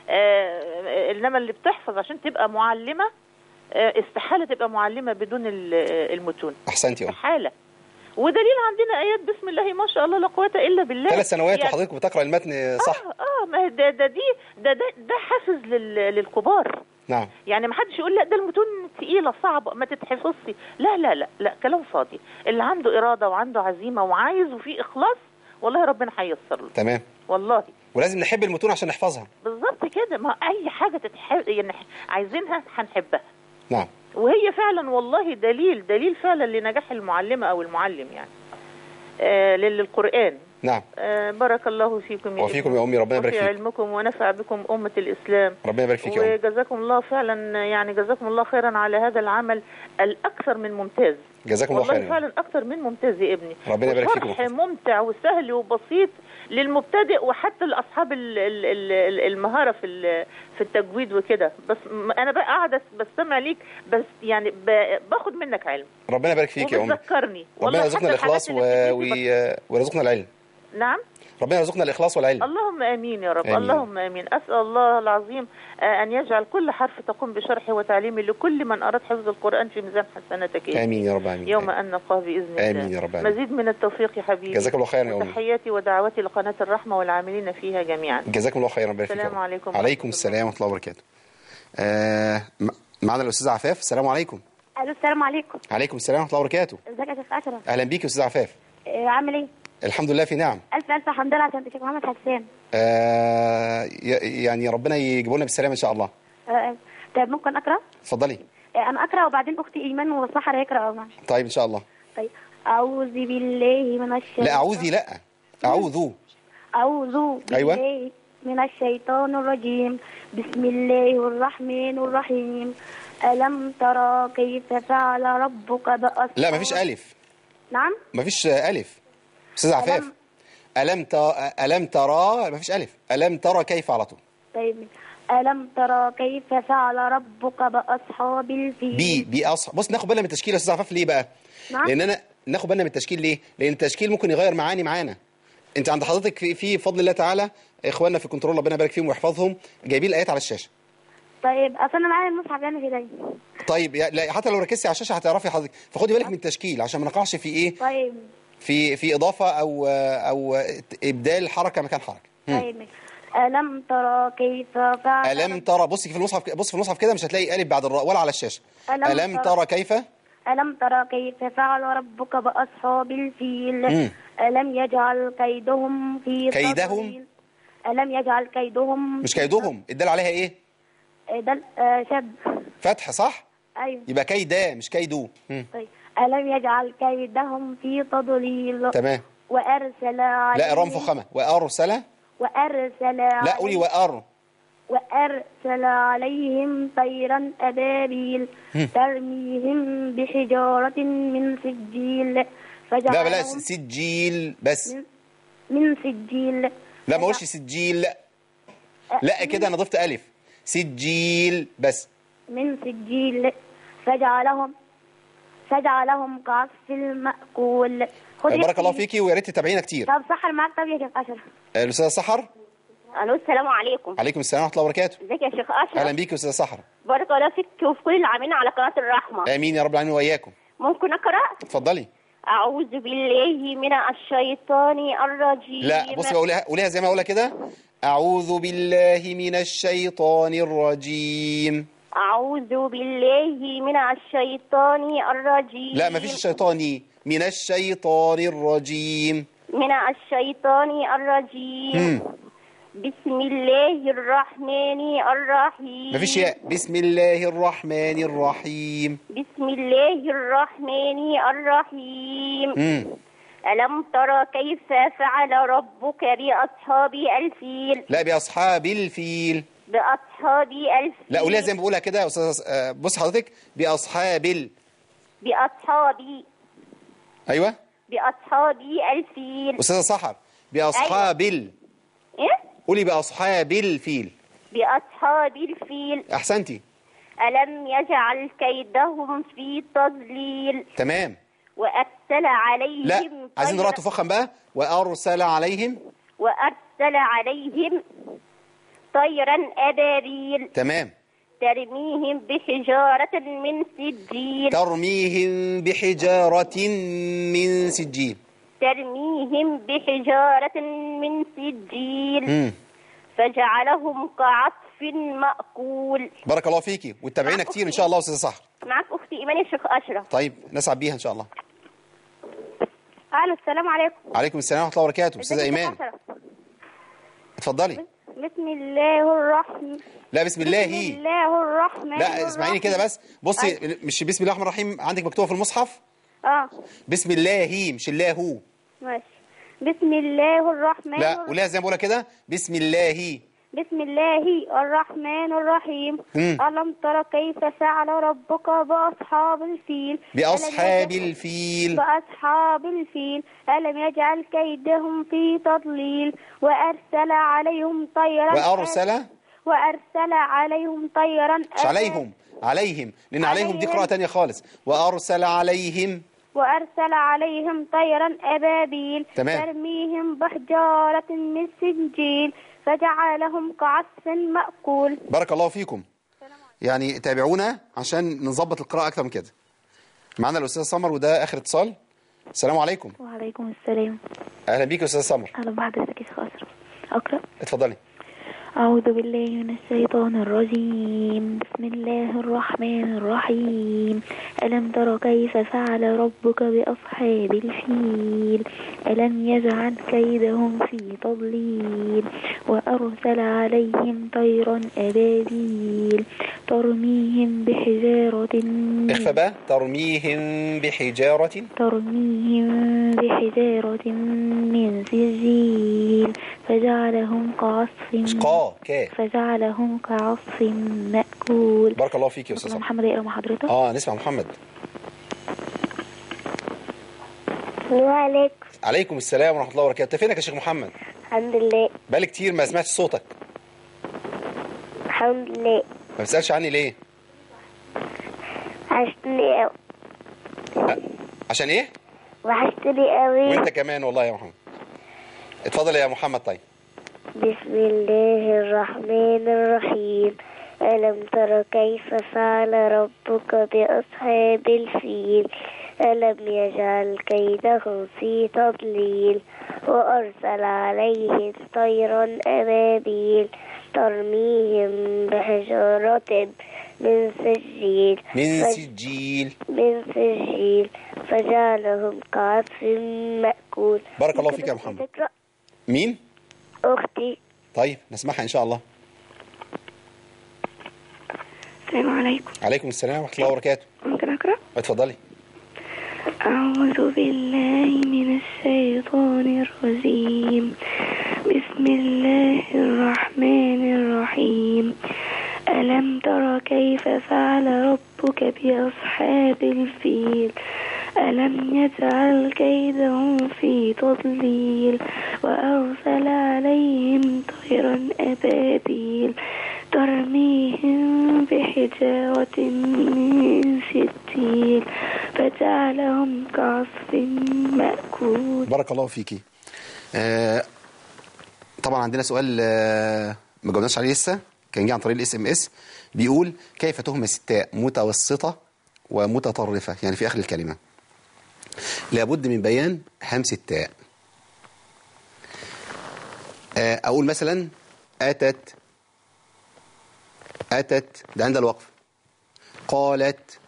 Speaker 8: آه انما اللي بتحفظ عشان تبقى معلمة آه استحالة تبقى معلمة بدون ال- آه، المتون
Speaker 1: احسنتي يا أم.
Speaker 8: استحالة ودليل عندنا ايات بسم الله ما شاء الله لا قوة الا بالله
Speaker 1: ثلاث سنوات
Speaker 8: يعني
Speaker 1: وحضرتك بتقرا المتن صح
Speaker 8: اه اه ما هي ده ده دي ده ده, ده حافز لل للكبار
Speaker 1: نعم
Speaker 8: يعني ما حدش يقول لا ده المتون تقيله صعبه ما تتحفظش لا لا لا لا كلام فاضي اللي عنده اراده وعنده عزيمه وعايز وفي اخلاص والله ربنا هييسر له
Speaker 1: تمام
Speaker 8: والله
Speaker 1: ولازم نحب المتون عشان نحفظها
Speaker 8: بالظبط كده ما اي حاجه تتحب يعني عايزينها هنحبها
Speaker 1: نعم
Speaker 8: وهي فعلا والله دليل دليل فعلا لنجاح المعلمه او المعلم يعني آه للقران
Speaker 1: نعم
Speaker 8: آه بارك الله فيكم يا
Speaker 1: وفيكم
Speaker 8: ابني.
Speaker 1: يا أمي، ربنا يبارك
Speaker 8: وفي
Speaker 1: فيك.
Speaker 8: علمكم ونفع بكم أمة الإسلام
Speaker 1: ربنا يبارك فيك يا أم
Speaker 8: وجزاكم الله فعلا يعني جزاكم الله خيرا على هذا العمل الأكثر من ممتاز
Speaker 1: جزاكم الله
Speaker 8: والله
Speaker 1: خيرا
Speaker 8: فعلا أكثر من ممتاز يا ابني
Speaker 1: ربنا يبارك فيكم.
Speaker 8: وشرح ممتع وسهل وبسيط للمبتدئ وحتى لأصحاب ال- ال- ال- المهارة في ال- في التجويد وكده بس م- أنا بقى قاعدة بستمع ليك بس يعني ب- باخد منك علم
Speaker 1: ربنا يبارك فيك يا أم
Speaker 8: وبتذكرني
Speaker 1: ربنا
Speaker 8: والله
Speaker 1: يرزقنا
Speaker 8: حتى
Speaker 1: الإخلاص و...
Speaker 8: الحاجات اللي بتدي
Speaker 1: و... ويرزقنا العلم
Speaker 8: بت- نعم
Speaker 1: ربنا يرزقنا الإخلاص والعلم
Speaker 8: اللهم امين يا رب
Speaker 1: آمين.
Speaker 8: اللهم امين اسال الله العظيم آه، ان يجعل كل حرف تقوم بشرحه وتعليمه لكل من اراد حفظ القران في ميزان حسناتك يا
Speaker 1: آمين يا رب آمين
Speaker 8: يوم ان نلقاه باذن الله
Speaker 1: آمين يا رب آمين.
Speaker 8: مزيد من التوفيق يا حبيبي
Speaker 1: جزاك الله خيرا يا أمي
Speaker 8: تحياتي ودعواتي لقناه الرحمه والعاملين فيها جميعا
Speaker 1: جزاكم الله خيرا ربنا يبارك فيك يا
Speaker 8: السلام
Speaker 1: رب.
Speaker 8: عليكم
Speaker 1: عليكم السلام ورحمة الله وبركاته آه... م- معنا الأستاذ عفاف السلام عليكم
Speaker 5: الو السلام عليكم
Speaker 1: عليكم السلام ورحمة الله وبركاته
Speaker 5: ازيك يا شيخ اشرف
Speaker 1: أهلا بيك يا أستاذ عفاف
Speaker 5: إيه، عامل ايه
Speaker 1: الحمد لله في نعم
Speaker 5: الف الف حمد لله عشان الشيخ محمد حسان
Speaker 1: آه... ي- يعني ربنا يجيبه لنا بالسلامة إن شاء الله
Speaker 5: آه، طيب ممكن اقرا
Speaker 1: اتفضلي
Speaker 5: آه، انا اقرا وبعدين اختي ايمان وسحر هيقرا معي
Speaker 1: طيب إن شاء الله
Speaker 5: طيب اعوذ بالله من الشيطان
Speaker 1: لا أعوذي لا أعوذ
Speaker 5: أعوذ
Speaker 1: أيوة.
Speaker 5: بالله من الشيطان الرجيم بسم الله الرحمن الرحيم ألم ترى كيف فعل ربك بأصحاب
Speaker 1: لا مفيش ألف
Speaker 5: نعم
Speaker 1: مفيش ألف أستاذ عفاف ألم ت... ألم ترى مفيش ألف ألم ترى كيف على طول
Speaker 5: طيب ألم ترى كيف فعل ربك بأصحاب الفيل
Speaker 1: بي بي أصح بص ناخد بالنا من التشكيل يا أستاذ عفاف ليه بقى
Speaker 5: نعم.
Speaker 1: لأن أنا ناخد بالنا من التشكيل ليه لأن التشكيل ممكن يغير معاني معانا انت عند حضرتك في في فضل الله تعالى اخواننا في كنترول ربنا يبارك فيهم ويحفظهم جايبين الايات على الشاشه
Speaker 5: طيب اصل انا معايا المصحف يعني في ايدي
Speaker 1: طيب يا- لا حتى لو ركزتي على الشاشه هتعرفي حضرتك فخدي بالك من التشكيل عشان ما نقعش في ايه
Speaker 5: طيب
Speaker 1: في في اضافه او او ابدال حركه مكان حركه هم.
Speaker 5: طيب ماشي. ألم ترى كيف فعل
Speaker 1: الم ترى بصي في المصحف بص في المصحف كده مش هتلاقي الف بعد الراء ولا على الشاشه
Speaker 5: ألم
Speaker 1: الم
Speaker 5: ترى-
Speaker 1: ترى كيف
Speaker 5: ألم ترى كيف فعل ربك بأصحاب الفيل
Speaker 1: مم.
Speaker 5: ألم يجعل كيدهم في
Speaker 1: كيدهم؟
Speaker 5: تضليل ألم يجعل كيدهم
Speaker 1: مش
Speaker 5: في
Speaker 1: كيدهم الدال عليها ايه
Speaker 5: تض- ده آه، شد
Speaker 1: فتح صح
Speaker 5: أيوه
Speaker 1: يبقى كيدا مش كيدو هم.
Speaker 5: طيب ألم يجعل كيدهم في تضليل
Speaker 1: تمام
Speaker 5: وأرسل عليهم
Speaker 1: لا رام فخامه وارسل
Speaker 5: وأرسل
Speaker 1: لا قولي
Speaker 5: عليهم
Speaker 1: وار
Speaker 5: وأرسل عليهم طيرا أبابيل ترميهم بحجارة من سجيل
Speaker 1: لا
Speaker 5: فجعلهم
Speaker 1: بلاش سجيل بس
Speaker 5: من- من سجيل
Speaker 1: لا ما اقولش سجيل لا لا كده انا ضفت الف سجيل بس
Speaker 5: من سجيل فجعلهم فجعلهم كعصف المأكول خد
Speaker 1: بارك الله
Speaker 5: اختي.
Speaker 1: فيكي ويا ريت تتابعينا كتير
Speaker 5: طب سحر معاك طب يا شيخ أشرف
Speaker 1: الاستاذه سحر
Speaker 9: الو السلام عليكم
Speaker 1: عليكم السلام ورحمه الله وبركاته
Speaker 9: ازيك يا شيخ اشرف
Speaker 1: اهلا بيكي يا استاذه سحر
Speaker 9: بارك الله فيك وفي كل اللي عاملين على قناه الرحمه
Speaker 1: امين يا رب العالمين واياكم
Speaker 9: ممكن اقرا
Speaker 1: اتفضلي
Speaker 9: اعوذ بالله من الشيطان الرجيم
Speaker 1: لا بصي بقولها قوليها زي ما اقولها كده اعوذ بالله من الشيطان الرجيم
Speaker 9: اعوذ بالله من الشيطان الرجيم
Speaker 1: لا ما فيش الشيطاني من الشيطان الرجيم
Speaker 9: من الشيطان الرجيم
Speaker 1: مم.
Speaker 9: بسم الله الرحمن الرحيم
Speaker 1: ما فيش ياء بسم الله الرحمن الرحيم
Speaker 9: بسم الله الرحمن الرحيم
Speaker 1: مم.
Speaker 9: ألم ترى كيف فعل ربك بأصحاب الفيل
Speaker 1: لا باصحاب الفيل
Speaker 9: بأصحاب الفيل
Speaker 1: لا قوليها زي ما بقولها كده يا استاذه آه، بص حضرتك باصحاب ال...
Speaker 9: بأصحاب
Speaker 1: ايوه
Speaker 9: بأصحاب الفيل
Speaker 1: استاذه سحر باصحاب ال...
Speaker 9: إيه؟
Speaker 1: قولي باصحاب الفيل
Speaker 9: بأصحاب الفيل
Speaker 1: احسنتي
Speaker 9: ألم يجعل كيدهم في تضليل
Speaker 1: تمام
Speaker 9: وأرسل عليهم
Speaker 1: لا عايزين
Speaker 9: طيرا-
Speaker 1: نراها تفخم بقى وارسل عليهم
Speaker 9: وأرسل عليهم طيرا أبابيل
Speaker 1: تمام
Speaker 9: ترميهم بحجارة من سجيل
Speaker 1: ترميهم بحجارة من سجيل
Speaker 9: ترميهم بحجارة من سجيل
Speaker 1: مم.
Speaker 9: فجعلهم كعصف مأكول
Speaker 1: بارك الله فيكي وتتابعينا كتير ان شاء الله يا استاذه سحر
Speaker 9: معك أختي إيمان الشيخ أشرف
Speaker 1: طيب نسعد بيها ان شاء الله
Speaker 5: ألو السلام عليكم
Speaker 1: عليكم السلام ورحمه الله وبركاته استاذه
Speaker 5: ازيك يا
Speaker 1: ايمان
Speaker 5: شيخ أشرف؟
Speaker 1: اتفضلي
Speaker 5: بسم الله الرحمن
Speaker 1: لا بسم
Speaker 5: بسم
Speaker 1: الله
Speaker 5: الله الرحمن
Speaker 1: لا اسمعيني كده
Speaker 5: الرحيم.
Speaker 1: بس بصي مش بسم الله الرحمن الرحيم عندك مكتوبه في المصحف
Speaker 5: اه
Speaker 1: بسم الله مش الله هو
Speaker 5: ماشي بسم الله الرحمن
Speaker 1: لا
Speaker 5: الرحيم.
Speaker 1: قوليها زي ما بقولها كده بسم الله
Speaker 5: بسم الله الرحمن الرحيم
Speaker 1: مم.
Speaker 5: ألم تر كيف فعل ربك بأصحاب الفيل
Speaker 1: باصحاب
Speaker 5: ألم يجعل-
Speaker 1: الفيل
Speaker 5: بأصحاب الفيل ألم يجعل كيدهم في تضليل وأرسل عليهم طيرا
Speaker 1: وارسل
Speaker 5: وأرسل عليهم طيرا
Speaker 1: مش عليهم عليهم لان عليهم دي قراءه تانية خالص وارسل عليهم
Speaker 5: وأرسل عليهم طيرا أبابيل
Speaker 1: تمام.
Speaker 5: ترميهم بحجارة من سجيل فجعلهم كعصف مأكول
Speaker 1: بارك الله فيكم يعني تابعونا عشان نظبط القراءه اكتر من كده معانا الاستاذ سمر وده اخر اتصال السلام عليكم
Speaker 6: وعليكم السلام
Speaker 1: اهلا بيك يا استاذ سمر
Speaker 6: أهلا بحضرتك يا شيخ أشرف أقرأ
Speaker 1: اتفضلي
Speaker 6: أعوذ بالله من الشيطان الرجيم بسم الله الرحمن الرحيم ألم تر كيف فعل ربك بأصحاب الفيل ألم يجعل كيدهم في تضليل وأرسل عليهم طيرا أبابيل ترميهم بحجارة من
Speaker 1: اخفى بقى ترميهم بحجاره
Speaker 6: ترميهم بحجارة من سجيل فجعلهم كعصف
Speaker 1: مش قا كا
Speaker 6: فجعلهم كعصف مأكول
Speaker 1: بارك الله فيك يا استاذ
Speaker 6: الله
Speaker 1: سمر
Speaker 6: محمد يقرأ مع حضرتك
Speaker 1: اه نسمع محمد
Speaker 5: وعليكم
Speaker 1: عليكم السلام ورحمه الله وبركاته أنت فينك يا شيخ محمد
Speaker 5: الحمد لله
Speaker 1: بقالي كتير ما سمعتش صوتك
Speaker 5: الحمد لله
Speaker 1: ما بتسالش عني ليه
Speaker 5: وحشتني أوي
Speaker 1: عشان ايه
Speaker 5: وحشتني أوي
Speaker 1: وانت كمان والله يا محمد اتفضل يا محمد طيب
Speaker 5: بسم الله الرحمن الرحيم ألم تر كيف فعل ربك بأصحاب الفيل ألم يجعل كيدهم في تضليل وأرسل عليهم طيرا أبابيل ترميهم بحجارة من سجيل
Speaker 1: من
Speaker 5: فج-
Speaker 1: سجيل
Speaker 5: من سجيل فجعلهم كعصف مأكول
Speaker 1: بارك الله فيك يا محمد.
Speaker 5: تقرأ
Speaker 1: مين
Speaker 5: أختي
Speaker 1: طيب نسمعها ان شاء الله
Speaker 5: السلام عليكم
Speaker 1: عليكم السلام ورحمه الله وبركاته
Speaker 5: ممكن أقرأ
Speaker 1: اتفضلي
Speaker 5: أعوذ بالله من الشيطان الرجيم بسم الله الرحمن الرحيم ألم تر كيف فعل ربك بأصحاب الفيل ألم يجعل كيدهم في تضليل وأرسل عليهم طيرا أبابيل ترميهم بحجارة من سجيل فجعلهم كعصف مأكول
Speaker 1: بارك الله فيكي آه طبعا عندنا سؤال آه ما جاوبناش عليه لسه كان جه عن طريق الاس ام اس بيقول كيف تهمس التاء متوسطه ومتطرفه يعني في اخر الكلمه لابد من بيان همس التاء آه اقول مثلا اتت اتت ده عند الوقف قالت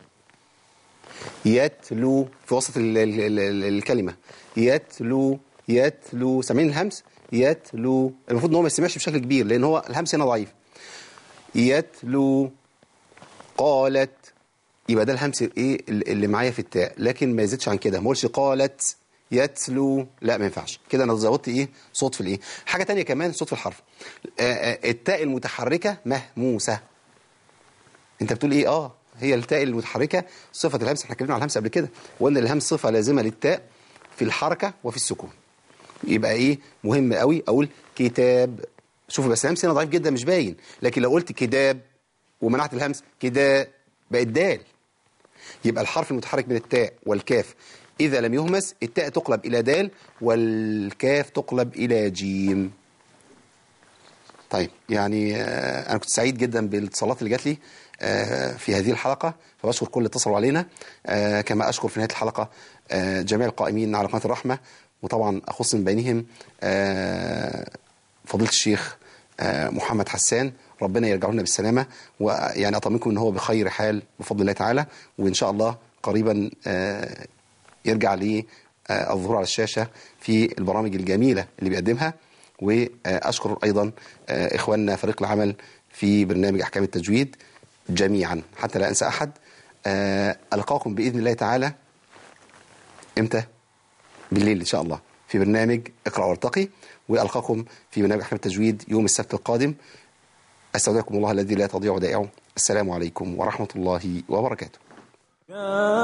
Speaker 1: يتلو في وسط ال ال ال ال الكلمة يتلو يتلو سامعين الهمس يتلو المفروض ان هو ما يسمعش بشكل كبير لان هو الهمس هنا ضعيف يتلو قالت يبقى ده الهمس ايه اللي معايا في التاء لكن ما يزيدش عن كده ما اقولش قالت يتلو لا ما ينفعش كده انا زودت ايه صوت في الايه حاجه تانية كمان صوت في الحرف آه، آه، التاء المتحركه مهموسه انت بتقول ايه اه هي التاء المتحركه صفه الهمس احنا اتكلمنا على الهمس قبل كده وان الهمس صفه لازمه للتاء في الحركه وفي السكون يبقى ايه مهم قوي اقول كتاب شوفوا بس الهمس هنا ضعيف جدا مش باين لكن لو قلت كتاب ومنعت الهمس كده بقت دال يبقى الحرف المتحرك من التاء والكاف إذا لم يهمس التاء تقلب إلى دال والكاف تقلب إلى جيم طيب يعني آه، أنا كنت سعيد جدا بالاتصالات اللي جات لي آه، في هذه الحلقة فبشكر كل اللي اتصلوا علينا آه، كما أشكر في نهاية الحلقة آه، جميع القائمين على قناة الرحمة وطبعا أخص من بينهم آه، فضيلة الشيخ آه، محمد حسان ربنا يرجعه لنا بالسلامة ويعني أطمنكم أن هو بخير حال بفضل الله تعالى وإن شاء الله قريبا آه، يرجع لي آه، الظهور على الشاشة في البرامج الجميلة اللي بيقدمها وأشكر أيضا آه، إخواننا فريق العمل في برنامج أحكام التجويد جميعا حتى لا أنسى أحد آه، ألقاكم بإذن الله تعالى إمتى؟ بالليل إن شاء الله في برنامج اقرأ وارتقي وألقاكم في برنامج أحكام التجويد يوم السبت القادم أستودعكم الله الذي لا تضيع ودائعه السلام عليكم ورحمة الله وبركاته